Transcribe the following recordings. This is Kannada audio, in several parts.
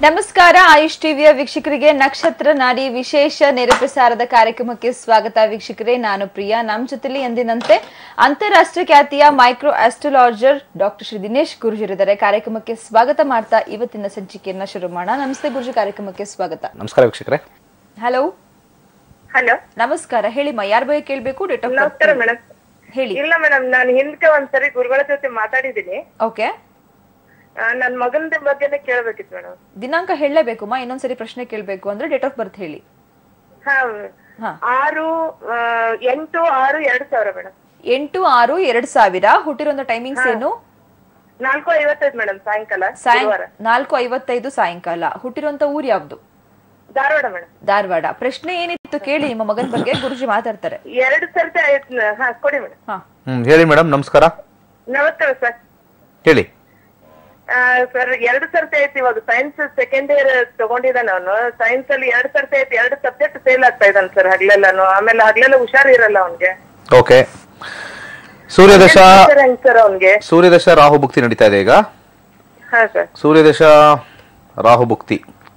ನಮಸ್ಕಾರ ಆಯುಷ್ ಟಿವಿಯ ವೀಕ್ಷಕರಿಗೆ ನಕ್ಷತ್ರ ನಾಡಿ ವಿಶೇಷ ನೇರ ಪ್ರಸಾರದ ಕಾರ್ಯಕ್ರಮಕ್ಕೆ ಸ್ವಾಗತ ವೀಕ್ಷಕರೇ ನಾನು ಪ್ರಿಯಾ ನಮ್ಮ ಜೊತೆಲಿ ಎಂದಿನಂತೆ ಅಂತಾರಾಷ್ಟ್ರೀಯ ಖ್ಯಾತಿಯ micro astrologer doctor Shri Dinesh ಗುರುಜಿರಿದ್ದಾರೆ ಕಾರ್ಯಕ್ರಮಕ್ಕೆ ಸ್ವಾಗತ ಮಾಡ್ತಾ ಇವತ್ತಿನ ಸಂಚಿಕೆಯನ್ನ ಶುರು ಮಾಡೋಣ ನಮಸ್ತೆ ಗುರುಜಿ ಕಾರ್ಯಕ್ರಮಕ್ಕೆ ಸ್ವಾಗತ ನಮಸ್ಕಾರ ವೀಕ್ಷಕರೇ ಹಲೋ ಹಲೋ ನಮಸ್ಕಾರ ಹೇಳಿಮ್ಮ ಯಾರ ಬಗ್ಗೆ ಕೇಳಬೇಕು ಡೇಟ್ ಆಫ್ ನಮಸ್ಕಾರ ಮೇಡಮ್ ಹೇಳಿ ಇಲ್ಲ ಮೇಡಮ್ ನಾನು ಹಿಂದಕ್ಕೆ ಒಂದ್ಸರಿ ಗುರುಗಳ ಜೊತೆ ಮಾತಾಡಿದ್ದೀನಿ ಓಕೆ ಆ, ನನ್ ಮಗನ ಬಗ್ಗೆನೇ ಕೇಳ್ಬೇಕಿತ್ತು ಮೇಡಮ್ ದಿನಾಂಕ ಹೇಳಲೇಬೇಕುಮ್ಮ ಇನ್ನೊಂದ್ಸರಿ ಪ್ರಶ್ನೆ ಕೇಳಬೇಕು ಅಂದ್ರೆ ಡೇಟ್ ಆಫ್ ಬರ್ತ್ ಹೇಳಿ ಹಾ ಹಾ ಆರು ಆ, ಎಂಟು ಆರು ಎರಡ್ ಸಾವಿರ ಮೇಡಮ್ ಎಂಟು ಆರು ಎರಡ್ ಸಾವಿರ ಹುಟ್ಟಿರುವಂತ ಟೈಮಿಂಗ್ಸ್ ಏನು ನಾಲ್ಕು ಐವತ್ತೈದು ಮೇಡಮ್ ಸಾಯಂಕಾಲ ಸಾಯಂ ಗುರುವಾರ ನಾಲ್ಕು ಐವತ್ತೈದು ಸಾಯಂಕಾಲ ಹುಟ್ಟಿರುವಂತ ಊರ್ ಯಾವ್ದು ಧಾರವಾಡ ಮೇಡಮ್ ಧಾರವಾಡ ಪ್ರಶ್ನೆ ಏನಿತ್ತು ಕೇಳಿ ನಿಮ್ಮ ಮಗನ ಬಗ್ಗೆ ಗುರುಜಿ ಮಾತಾಡ್ತಾರೆ ಎರಡು ಸರ್ತಿ ಆಯ್ತು ನ- ಹಾ ಕೊಡಿ ಮೇಡಮ್ ಹಾ ಹ್ಮ್ ಹೇಳಿ ಮೇಡಮ್ ನಮಸ್ಕಾರ ನಮಸ್ಕಾರ ಸರ್ ಹೇಳಿ ಸರ್ ಎರಡು ಸರ್ತಿ ಆಯ್ತು ಇವಾಗ ಸೈನ್ಸ್ ಸೆಕೆಂಡ್ ಇಯರ್ ತಗೊಂಡಿದ್ದಾನೆ ಅವನು ಸೈನ್ಸ್ ಅಲ್ಲಿ ಎರಡು ಸರ್ತಿ ಆಯ್ತು ಎರಡು ಸಬ್ಜೆಕ್ಟ್ ಫೇಲ್ ಆಗ್ತಾ ಇದ್ದಾನೆ ಸರ್ ಹಗ್ಲೆಲ್ಲಾನು ಆಮೇಲೆ ಹಗ್ಲೆಲ್ಲ ಹುಷಾರಿರಲ್ಲ ಅವನ್ಗೆ ಓಕೆ ಸೂರ್ಯದಶ ಹೆಂಗ್ ಸರ್ ಅವನ್ಗೆ ಸೂರ್ಯದಶ ರಾಹು ಭುಕ್ತಿ ನಡೀತಾ ಇದೆ ಈಗ ಹಾ ಸರ್ ಸೂರ್ಯದಶ ರಾಹು ಭುಕ್ತಿ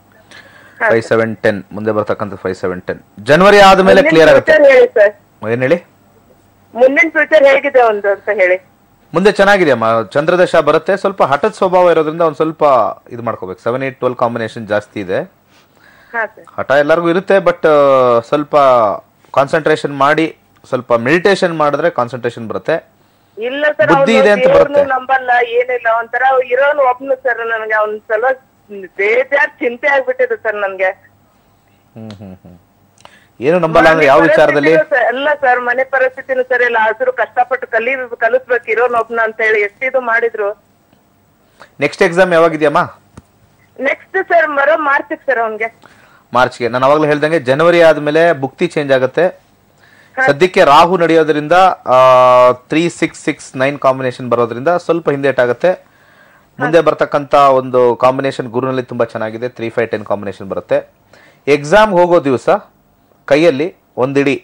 ಫೈವ್ ಸೆವೆನ್ ಟೆನ್ ಮುಂದೆ ಬರ್ತಕ್ಕಂಥ ಫೈವ್ ಸೆವೆನ್ ಟೆನ್ ಜನವರಿ ಆದ್ಮೇಲೆ ಕ್ಲಿಯರ್ ಆಗುತ್ತೆ ಫ್ಯೂಚರ್ ಹೇಳಿ ಸರ್ ಏನ್ ಹೇಳಿ ಮುಂದಿನ ಫ್ಯೂಚರ್ ಹೇಗಿದೆ ಒಂದು ಅಂತ ಹೇಳಿ ಮುಂದೆ ಚೆನ್ನಾಗಿದೆ ಅಮ್ಮ ಚಂದ್ರದಶ ಬರುತ್ತೆ ಸ್ವಲ್ಪ ಹಠದ ಸ್ವಭಾವ ಇರೋದ್ರಿಂದ ಒಂದ್ ಸ್ವಲ್ಪ ಇದು ಮಾಡ್ಕೋಬೇಕು ಸೆವೆನ್ ಏಟ್ ಟ್ವೆಲ್ ಕಾಂಬಿನೇಷನ್ ಜಾಸ್ತಿ ಇದೆ ಹಾ ಸರ್ ಹಠ ಎಲ್ಲರಿಗೂ ಇರುತ್ತೆ ಬಟ್ ಸ್ವಲ್ಪ ಕಾನ್ಸಂಟ್ರೇಷನ್ ಮಾಡಿ ಸ್ವಲ್ಪ ಮೆಡಿಟೇಷನ್ ಮಾಡಿದ್ರೆ ಕಾನ್ಸಂಟ್ರೇಷನ್ ಬರುತ್ತೆ ಇಲ್ಲ ಸರ್ ಬುದ್ಧಿ ಇದೆ ಅಂತ ಬರುತ್ತೆ. ನಂಬಲ್ಲ ಏನಿಲ್ಲ ಒಂಥರ ಇರೋನು ಒಬ್ನು ಸರ್ ನನಗೆ ಅವ್ನ ಸಲ ಬೇಜಾರ್ ಚಿಂತೆ ಆಗ್ಬಿಟ್ಟಿದೆ ಸರ್ ನನ್ಗೆ ಹ್ಮ್ ಹ್ಮ್ ಹ್ಮ್ ಏನು ನಂಬಲ್ಲ ಅಂದ್ರೆ ಯಾವ ವಿಚಾರದಲ್ಲಿ ಪರಿಸ್ಥಿತಿನೂ ಸ- ಅಲ್ಲ ಸರ್ ಮನೆ ಪರಿಸ್ಥಿತಿನೂ ಸರಿ ಇಲ್ಲ ಹಸಿರು ಕಷ್ಟಪಟ್ಟು ಕಲಿ ಕಲಿಸ್ಬೇಕು ಇರೋನ್ ಒಬ್ನ ಅಂತ ಹೇಳಿ ಎಷ್ಟಿದು ಮಾಡಿದ್ರು ನೆಕ್ಸ್ಟ್ ಎಕ್ಸಾಮ್ ಯಾವಾಗಿದೆಯಮ್ಮ ನೆಕ್ಸ್ಟ್ ಸರ್ ಮರೋ ಮಾರ್ಚಿಗೆ ಸರ್ ಅವ್ನ್ಗೆ ಮಾರ್ಚ್ಗೆ ನಾನು ಅವಾಗಲೇ ಹೇಳ್ದಂಗೆ ಜನವರಿ ಆದ್ಮೇಲೆ ಬುಕ್ತಿ ಚೇಂಜ್ ಆಗುತ್ತೆ ಸದ್ಯಕ್ಕೆ ರಾಹು ನಡೆಯೋದ್ರಿಂದ three six six nine combination ಬರೋದ್ರಿಂದ ಸ್ವಲ್ಪ ಹಿಂದೇಟಾಗುತ್ತೆ ಮುಂದೆ ಬರ್ತಕ್ಕಂಥ ಒಂದು ಕಾಂಬಿನೇಷನ್ ಗುರುನಲ್ಲಿ ತುಂಬಾ ಚೆನ್ನಾಗಿದೆ ತ್ರೀ ಫೈವ್ ಟೆನ್ ಕಾಂಬಿನೇಷನ್ ಬರುತ್ತೆ ಎಕ್ಸಾಮ್ ಹೋಗೋ ದಿವಸ ಕೈಯಲ್ಲಿ ಒಂದಿಡಿ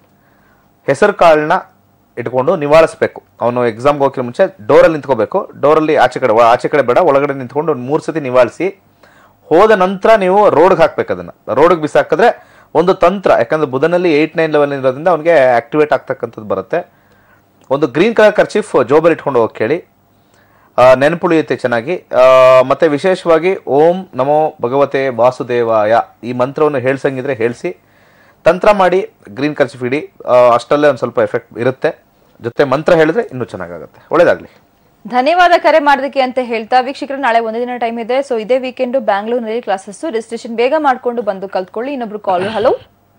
ಹೆಸರು ಕಾಳನ್ನ ಇಟ್ಕೊಂಡು ನಿವಾಳಿಸ್ಬೇಕು ಅವನು ಎಕ್ಸಾಮ್ಗೆ ಹೋಗೋಕ್ಕಿಂತ ಮುಂಚೆ ಡೋರಲ್ಲಿ ನಿಂತ್ಕೋಬೇಕು ಡೋರಲ್ಲಿ ಆಚೆ ಕಡೆ ಒಳ- ಆಚೆ ಕಡೆ ಬೇಡ ಒಳಗಡೆ ನಿಂತ್ಕೊಂಡು ಒಂದು ಮೂರು ಸತಿ ನಿವಾಳಿಸಿ ಹೋದ ನಂತರ ನೀವು ರೋಡ್ಗೆ ಹಾಕ್ಬೇಕು ಅದನ್ನ ರೋಡ್ಗೆ ಬಿಸಾಕಿದ್ರೆ ಒಂದು ತಂತ್ರ ಯಾಕಂದ್ರೆ ಬುಧನಲ್ಲಿ ಏಯ್ಟ್ ನೈನ್ ಲೆವೆಲ್ ಇರೋದ್ರಿಂದ ಅವನಿಗೆ ಆಕ್ಟಿವೇಟ್ ಆಗ್ತಕ್ಕಂಥದ್ದು ಬರುತ್ತೆ ಒಂದು ಗ್ರೀನ್ ಕಲರ್ ಕರ್ಚಿಫ್ ಜೋಬಲ್ಲಿ ಇಟ್ಕೊಂಡು ಹೋಗಿ ಕೇಳಿ ಆ, ನೆನಪುಳಿಯುತ್ತೆ ಚೆನ್ನಾಗಿ ಆ, ಮತ್ತೆ ವಿಶೇಷವಾಗಿ ಓಂ ನಮೋ ಭಗವತೆ ವಾಸುದೇವಾಯ ಈ ಮಂತ್ರವನ್ನು ಹೇಳ್ಸಂಗಿದ್ರೆ ಹೇಳಿಸಿ ತಂತ್ರ ಮಾಡಿ ಗ್ರೀನ್ ಕರ್ಚಿಫ್ ಇಡಿ ಆ, ಅಷ್ಟಲ್ಲೇ ಒಂದು ಸ್ವಲ್ಪ ಎಫೆಕ್ಟ್ ಇರುತ್ತೆ ಜೊತೆ ಮಂತ್ರ ಹೇಳಿದ್ರೆ ಇನ್ನೂ ಚೆನ್ನಾಗಾಗುತ್ತೆ ಒಳ್ಳೇದಾಗ್ಲಿ ಧನ್ಯವಾದ ಕರೆ ಮಾಡೋದಕ್ಕೆ ಅಂತ ಹೇಳ್ತಾ ವೀಕ್ಷಕರು ನಾಳೆ ಒಂದೇ ದಿನ ಟೈಮ್ ಇದೆ ಸೊ ಇದೇ ವೀಕೆಂಡ್ ಬ್ಯಾಂಗ್ಳೂರಿನಲ್ಲಿ ಕ್ಲಾಸಸ್ ರಿಜಿಸ್ಟ್ರೇಷನ್ ಬೇಗ ಮಾಡ್ಕೊಂಡು ಬಂದು ಕಲ್ತ್ಕೊಳ್ಳಿ ಇನ್ನೊಬ್ರು ಕಾಲ್ ಹಲೋ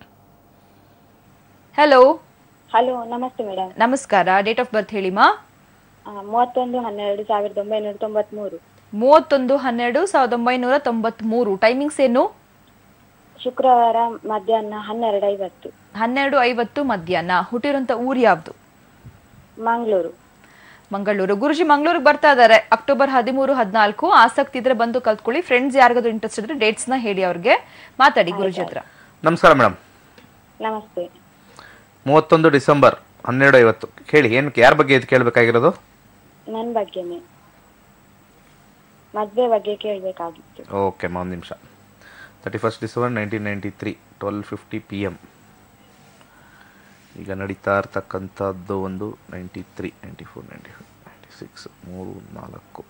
ಹಲೋ ಹಲೋ ನಮಸ್ತೆ ಮೇಡಮ್ ನಮಸ್ಕಾರ ಡೇಟ್ ಆಫ್ ಬರ್ತ್ ಹೇಳಿಮ್ಮ ಮೂವತ್ತೊಂದು ಹನ್ನೆರಡು ಸಾವಿರದ ಒಂಬೈನೂರ ತೊಂಬತ್ಮೂರು ಮೂವತ್ತೊಂದು ಹನ್ನೆರಡು ಸಾವಿರದ ಒಂಬೈನೂರ ತೊಂಬತ್ಮೂರು ಟೈಮಿಂಗ್ಸ್ ಏನು ಶುಕ್ರವಾರ ಮಧ್ಯಾಹ್ನ ಹನ್ನೆರಡು ಐವತ್ತು ಹನ್ನೆರಡು ಐವತ್ತು ಮಧ್ಯಾಹ್ನ ಹುಟ್ಟಿರುವಂತ ಊರು ಯಾವ್ದು ಮಂಗಳೂರು ಮಂಗಳೂರು ಗುರುಜಿ ಮಂಗಳೂರಿಗೆ ಬರ್ತಾ ಇದಾರೆ ಅಕ್ಟೋಬರ್ ಹದಿಮೂರು ಹದಿನಾಲ್ಕು ಆಸಕ್ತಿ ಇದ್ರೆ ಬಂದು ಕಲ್ತ್ಕೊಳ್ಳಿ ಫ್ರೆಂಡ್ಸ್ ಯಾರಿಗಾದ್ರು ಇಂಟ್ರೆಸ್ಟ್ ಇದ್ರೆ ಡೇಟ್ಸ್ ನ ಹೇಳಿ ಅವ್ರಿಗೆ ಮಾತಾಡಿ ಗುರುಜಿ ಹತ್ರ ನಮಸ್ಕಾರ ಮೇಡಮ್ ನಮಸ್ತೆ ಮೂವತ್ತೊಂದು ಡಿಸೆಂಬರ್ ಹನ್ನೆರಡು ಐವತ್ತು ಕೇಳಿ ಏನು ಯಾರ ಬಗ್ಗೆ ಇದು ಕೇಳಬೇಕಾಗಿರೋದು ನನ್ನ ಬಗ್ಗೆನೇ ಮದ್ವೆ ಬಗ್ಗೆ ಕೇಳಬೇಕಾಗಿತ್ತು ಓಕೆ ಒಂದು ನಿಮಿಷ thirty first December nineteen ninety three twelve fifty P M ಈಗ ನಡೀತಾ ಇರ್ತಕ್ಕಂಥದ್ದು ಒಂದು ninety three ninety four ninety five ninety six ಮೂರು ನಾಲ್ಕು